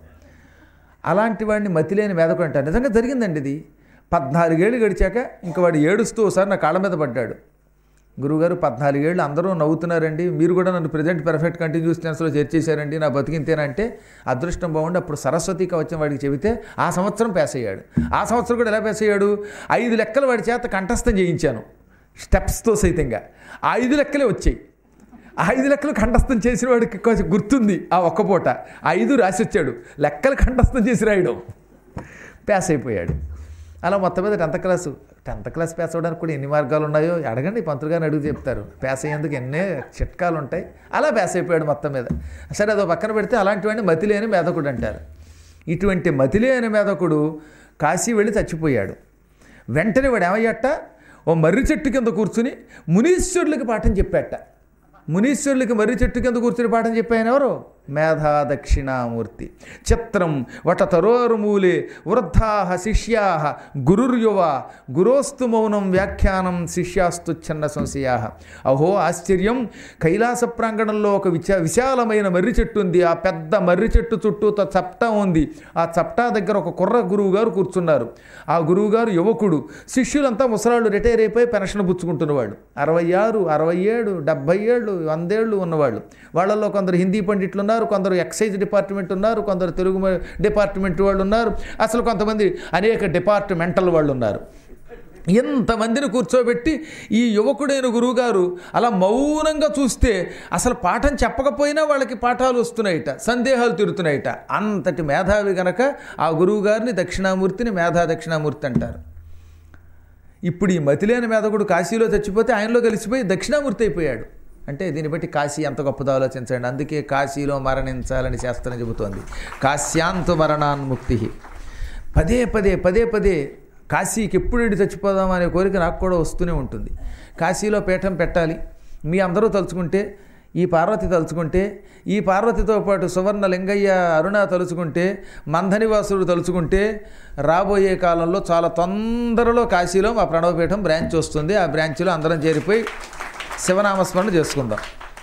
అలాంటి వాడిని మతిలేని మేదకు అంటారు నిజంగా జరిగిందండి ఇది పద్నాలుగేళ్ళు గడిచాక ఇంక వాడు ఏడుస్తూ ఒకసారి నా కాళ్ళ మీద పడ్డాడు గురువుగారు పద్నాలుగేళ్ళు అందరూ నవ్వుతున్నారండి మీరు కూడా నన్ను ప్రజెంట్ పెర్ఫెక్ట్ కంటిన్యూస్ టెన్స్లో చేర్చేశారండి నా బతికింతేనంటే అదృష్టం బాగుండి అప్పుడు సరస్వతి కవచం వాడికి చెబితే ఆ సంవత్సరం పాస్ అయ్యాడు ఆ సంవత్సరం కూడా ఎలా పాస్ అయ్యాడు ఐదు లెక్కలు వాడి చేత కంఠస్థం చేయించాను స్టెప్స్తో సైతంగా ఆ ఐదు లెక్కలే వచ్చాయి ఆ ఐదు లెక్కలు కంఠస్థం చేసిన వాడికి కొంచెం గుర్తుంది ఆ ఒక్క పూట ఆ ఐదు రాసి వచ్చాడు లెక్కలు కంఠస్థం చేసి రాయడం పాస్ అయిపోయాడు అలా మొత్తం మీద tenth class tenth class pass అవ్వడానికి కూడా ఎన్ని మార్గాలు ఉన్నాయో అడగండి పంతులు గారిని అడుగు చెప్తారు పాస్ అయ్యేందుకు ఎన్నే చిట్కాలు ఉంటాయి అలా పాస్ అయిపోయాడు మొత్తం మీద సరే అదో పక్కన పెడితే అలాంటివన్నీ మతి లేని మేధకుడు అంటారు ఇటువంటి మతి లేని మేధకుడు కాశీ వెళ్ళి చచ్చిపోయాడు వెంటనే వాడు ఏమయ్యట ఓ మర్రి చెట్టు కింద కూర్చుని మునీశ్వరులకి పాఠం చెప్పాట మునీశ్వరులకి మర్రి చెట్టు కింద కూర్చుని పాఠం చెప్పాయన ఎవరు మేధా దక్షిణామూర్తి చిత్రం వట తరోరుమూలే వృద్ధాహ శిష్యా గురుర్యువ గురోస్తు మౌనం వ్యాఖ్యానం శిష్యాస్తు చిన్న సంశయా అహో ఆశ్చర్యం కైలాస ప్రాంగణంలో ఒక విచా విశాలమైన మర్రి చెట్టు ఉంది ఆ పెద్ద మర్రి చెట్టు చుట్టూ చప్టా ఉంది ఆ చప్టా దగ్గర ఒక కుర్ర గురువు గారు కూర్చున్నారు ఆ గురువు గారు యువకుడు శిష్యులంతా ముసలాళ్ళు రిటైర్ అయిపోయి పెన్షన్ పుచ్చుకుంటున్నవాళ్ళు అరవై ఆరు అరవై ఏడు డెబ్బై ఏళ్ళు వందేళ్ళు ఉన్నవాళ్ళు వాళ్ళల్లో కొందరు హిందీ పండిట్లు ఉన్నారు కొందరు ఎక్సైజ్ డిపార్ట్మెంట్ ఉన్నారు కొందరు తెలుగు మ- డిపార్ట్మెంట్ వాళ్ళు ఉన్నారు అసలు కొంతమంది అనేక డిపార్ట్మెంటల్ వాళ్ళు ఉన్నారు ఎంతమందిని కూర్చోబెట్టి ఈ యువకుడైన గురువుగారు అలా మౌనంగా చూస్తే అసలు పాఠం చెప్పకపోయినా వాళ్ళకి పాఠాలు వస్తున్నాయిట సందేహాలు తీరుతున్నాయిట అంతటి మేధావి గనక ఆ గురువుగారిని దక్షిణామూర్తిని మేధా దక్షిణామూర్తి అంటారు ఇప్పుడు ఈ మతిలేని మేధకుడు కాశీలో చచ్చిపోతే ఆయనలో కలిసిపోయి దక్షిణామూర్తి అయిపోయాడు అంటే దీన్ని బట్టి కాశీ ఎంత గొప్పదో ఆలోచించండి అందుకే కాశీలో మరణించాలని శాస్త్రం చెబుతోంది కాశ్యాంత మరణాన్ముక్తి పదే పదే పదే పదే కాశీకి ఎప్పుడు ఇటు చచ్చిపోదాం అనే కోరిక నాకు కూడా వస్తూనే ఉంటుంది కాశీలో పీఠం పెట్టాలి మీ అందరూ తలుచుకుంటే ఈ పార్వతి తలుచుకుంటే ఈ పార్వతితో పాటు సువర్ణ లింగయ్య అరుణ తలుచుకుంటే మంధనివాసుడు తలుచుకుంటే రాబోయే కాలంలో చాలా తొందరలో కాశీలో మా ప్రణవపీఠం బ్రాంచ్ వస్తుంది ఆ బ్రాంచ్లో అందరం చేరిపోయి శివనామస్మరణ చేసుకుందాం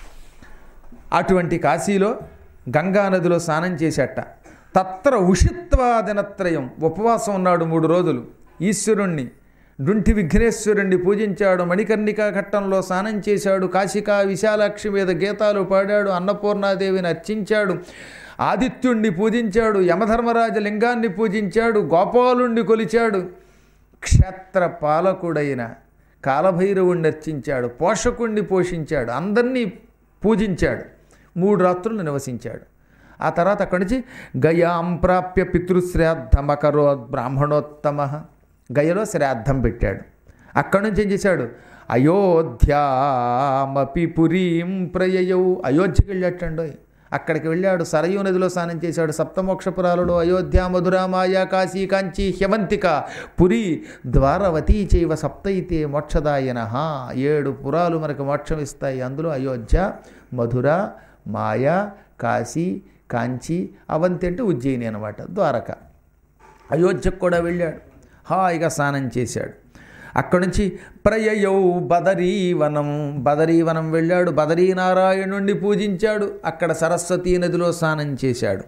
అటువంటి కాశీలో గంగా నదిలో స్నానం చేసేట తత్ర ఉషిత్వా దినత్రయం ఉపవాసం ఉన్నాడు మూడు రోజులు ఈశ్వరుణ్ణి డుంటి విఘ్నేశ్వరుణ్ణి పూజించాడు మణికర్ణికా ఘట్టంలో స్నానం చేశాడు కాశికా విశాలాక్షి మీద గీతాలు పాడాడు అన్నపూర్ణాదేవిని అర్చించాడు ఆదిత్యుణ్ణి పూజించాడు యమధర్మరాజ లింగాన్ని పూజించాడు గోపాలుణ్ణి కొలిచాడు క్షేత్ర పాలకుడైన కాలభైరవుణ్ణి అర్చించాడు పోషకుణ్ణి పోషించాడు అందరినీ పూజించాడు మూడు రాత్రులు నివసించాడు ఆ తర్వాత అక్కడి నుంచి గయాం ప్రాప్య పితృశ్రాద్ధమకరోద్ బ్రాహ్మణోత్తమ గయలో శ్రాద్ధం పెట్టాడు అక్కడి నుంచి ఏం చేశాడు అయోధ్యామపి పురీం ప్రయయౌ అయోధ్యకి వెళ్ళేటండో అక్కడికి వెళ్ళాడు సరయూ నదిలో స్నానం చేశాడు సప్తమోక్షపురాలలో అయోధ్య మధుర మాయా కాశీ కాంచి హ్యవంతిక పురి ద్వారవతి చైవ సప్తైతే మోక్షదాయన ఏడు పురాలు మనకు మోక్షం ఇస్తాయి అందులో అయోధ్య మధుర మాయా కాశీ కాంచి అవంతి అంటే ఉజ్జయిని అనమాట ద్వారక అయోధ్యకు కూడా వెళ్ళాడు హాయిగా స్నానం చేశాడు అక్కడి నుంచి ప్రయయౌ బదరీవనం బదరీవనం వెళ్ళాడు బదరీనారాయణుణ్ణి పూజించాడు అక్కడ సరస్వతీ నదిలో స్నానం చేశాడు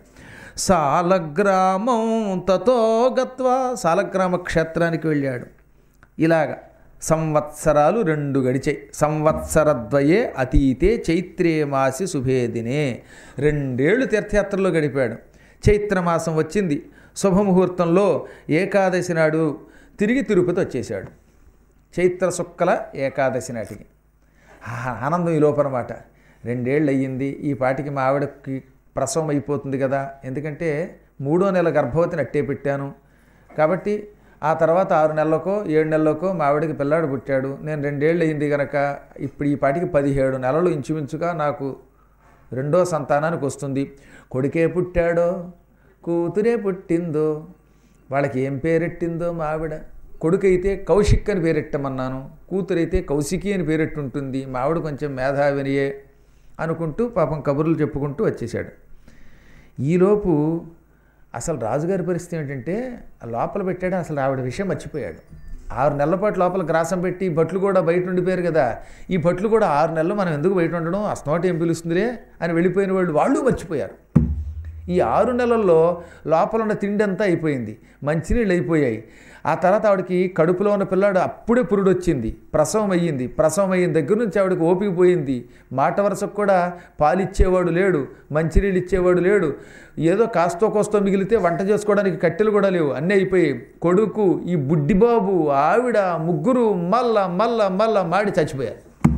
సాలగ్రామం తతో గత్వా సాలగ్రామ క్షేత్రానికి వెళ్ళాడు ఇలాగా సంవత్సరాలు రెండు గడిచాయి సంవత్సరద్వయే అతీతే చైత్రే మాసి శుభేదినే రెండేళ్లు తీర్థయాత్రలో గడిపాడు చైత్రమాసం వచ్చింది శుభముహూర్తంలో ఏకాదశి నాడు తిరిగి తిరుపతి వచ్చేశాడు చైత్ర శుక్కల ఏకాదశి నాటికి ఆ ఆనందం ఈ లోపనమాట రెండేళ్ళు అయ్యింది ఈ పాటికి మా ఆవిడకి ప్రసవం అయిపోతుంది కదా ఎందుకంటే మూడో నెల గర్భవతిని అట్టే పెట్టాను కాబట్టి ఆ తర్వాత ఆరు నెలలకో ఏడు నెలలకో మా ఆవిడకి పిల్లాడు పుట్టాడు నేను రెండేళ్ళు అయింది కనుక ఇప్పుడు ఈ పాటికి పదిహేడు నెలలు ఇంచుమించుగా నాకు రెండో సంతానానికి వస్తుంది కొడుకే పుట్టాడో కూతురే పుట్టిందో వాళ్ళకి ఏం పేరెట్టిందో మా ఆవిడ కొడుకైతే కౌశిక్ అని పేరెట్టమన్నాను కూతురైతే కౌశికి అని పేరెట్టుంటుంది మా ఆవిడ కొంచెం మేధావినియే అనుకుంటూ పాపం కబుర్లు చెప్పుకుంటూ వచ్చేసాడు ఈలోపు అసలు రాజుగారి పరిస్థితి ఏంటంటే ఆ లోపల పెట్టాడు అసలు ఆవిడ విషయం మర్చిపోయాడు ఆరు నెలల పాటు లోపల గ్రాసం పెట్టి ఈ భట్లు కూడా బయట ఉండిపోయారు కదా ఈ భట్లు కూడా ఆరు నెలలు మనం ఎందుకు బయట ఉండడం అస్నోటి ఏం పిలుస్తుందిలే అని వెళ్ళిపోయిన వాళ్ళు వాళ్ళు మర్చిపోయారు ఈ ఆరు నెలల్లో లోపల ఉన్న తిండి అంతా అయిపోయింది మంచినీళ్ళు అయిపోయాయి ఆ తర్వాత ఆవిడకి కడుపులో ఉన్న పిల్లాడు అప్పుడే పురుడు వచ్చింది ప్రసవం అయ్యింది ప్రసవం అయిన దగ్గర నుంచి ఆవిడకి ఓపిక పోయింది మాట వరుసకు కూడా పాలిచ్చేవాడు లేడు మంచినీళ్ళు ఇచ్చేవాడు లేడు ఏదో కాస్తో కోస్తో మిగిలితే వంట చేసుకోవడానికి కట్టెలు కూడా లేవు అన్నీ అయిపోయాయి కొడుకు ఈ బుడ్డిబాబు ఆవిడ ముగ్గురు మల్ల మల్ల మల్ల మాడి చచ్చిపోయారు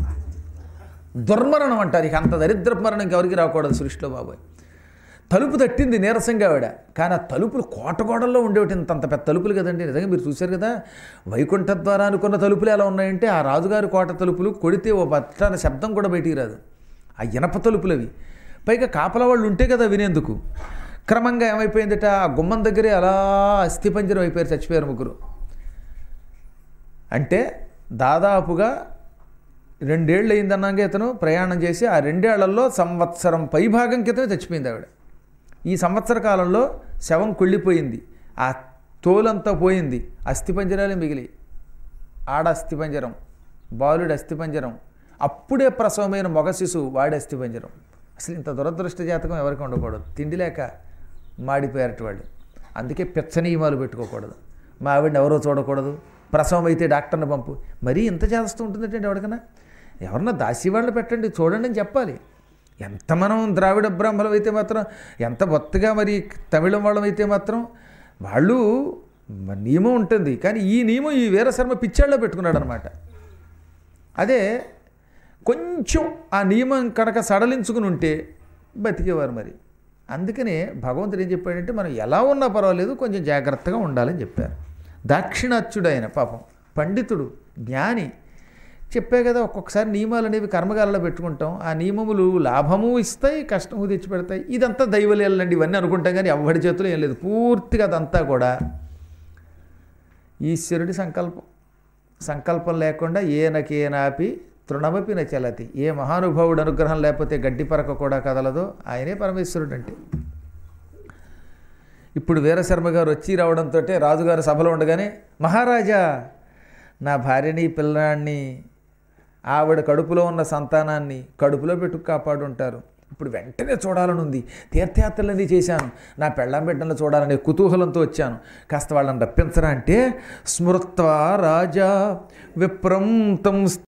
దుర్మరణం అంటారు ఇక అంత దరిద్ర మరణం ఎవరికి రాకూడదు సృష్టిలో బాబాయ్ తలుపు తట్టింది నీరసంగా ఆవిడ కానీ ఆ తలుపులు కోటగోడల్లో ఉండేవి ఇంత అంత పెద్ద తలుపులు కదండి నిజంగా మీరు చూశారు కదా వైకుంఠ ద్వారా అనుకున్న తలుపులు ఎలా ఉన్నాయంటే ఆ రాజుగారి కోట తలుపులు కొడితే ఓ పట్టాన శబ్దం కూడా బయటికి రాదు ఆ ఇనప తలుపులు అవి పైగా కాపల వాళ్ళు ఉంటే కదా వినేందుకు క్రమంగా ఏమైపోయిందట ఆ గుమ్మం దగ్గరే అలా అస్థిపంజరం అయిపోయారు చచ్చిపోయారు ముగ్గురు అంటే దాదాపుగా రెండేళ్ళు అయిందన్నాక ఇతను ప్రయాణం చేసి ఆ రెండేళ్లలో సంవత్సరం పైభాగం క్రితమే చచ్చిపోయింది ఆవిడ ఈ సంవత్సర కాలంలో శవం కుళ్ళిపోయింది ఆ తోలంతా పోయింది అస్థిపంజరాలే మిగిలి ఆడ అస్థిపంజరం బాలుడి అస్థిపంజరం అప్పుడే ప్రసవమైన మగ శిశువు వాడి అస్థిపంజరం అసలు ఇంత దురదృష్ట జాతకం ఎవరికి ఉండకూడదు తిండి లేక మాడిపోయారట వాళ్ళు అందుకే పిచ్చ నియమాలు పెట్టుకోకూడదు మా ఆవిడని ఎవరో చూడకూడదు ప్రసవం అయితే డాక్టర్ని పంపు మరీ ఇంత చేస్తూ ఉంటుందంటే ఎవరికైనా ఎవరన్నా దాసి వాళ్ళు పెట్టండి చూడండి అని చెప్పాలి ఎంత మనం ద్రావిడ బ్రాహ్మణం అయితే మాత్రం ఎంత బొత్తగా మరి తమిళం వాళ్ళం అయితే మాత్రం వాళ్ళు మ- నియమం ఉంటుంది కానీ ఈ నియమం ఈ వీరశర్మ పిచ్చాళ్ళలో పెట్టుకున్నాడు అనమాట అదే కొంచెం ఆ నియమం కనుక సడలించుకుని ఉంటే బతికేవారు మరి అందుకనే భగవంతుడు ఏం చెప్పాడంటే మనం ఎలా ఉన్నా పర్వాలేదు కొంచెం జాగ్రత్తగా ఉండాలని చెప్పారు దాక్షిణాత్యుడైన పాపం పండితుడు జ్ఞాని చెప్పే కదా ఒక్కొక్కసారి నియమాలు అనేవి కర్మగాలలో పెట్టుకుంటాం ఆ నియమములు లాభము ఇస్తాయి కష్టము తెచ్చిపెడతాయి ఇదంతా దైవలీలండి ఇవన్నీ అనుకుంటాం కానీ ఎవరి చేతిలో ఏం లేదు పూర్తిగా అదంతా కూడా ఈశ్వరుడి సంకల్పం సంకల్పం లేకుండా ఏనకేనాపి తృణమపి నచలతి ఏ మహానుభావుడు అనుగ్రహం లేకపోతే గడ్డి పరక కూడా కదలదో ఆయనే పరమేశ్వరుడు అంటే ఇప్పుడు వీరశర్మ గారు వచ్చి రావడంతో రాజుగారు సభలో ఉండగానే మహారాజా నా భార్యని పిల్లాన్ని ఆవిడ కడుపులో ఉన్న సంతానాన్ని కడుపులో పెట్టు కాపాడుంటారు ఇప్పుడు వెంటనే చూడాలని ఉంది తీర్థయాత్రలన్నీ చేశాను నా పెళ్ళాం బిడ్డలను చూడాలనే కుతూహలంతో వచ్చాను కాస్త వాళ్ళని రప్పించరా అంటే స్మృత్వా రాజా విప్రం తం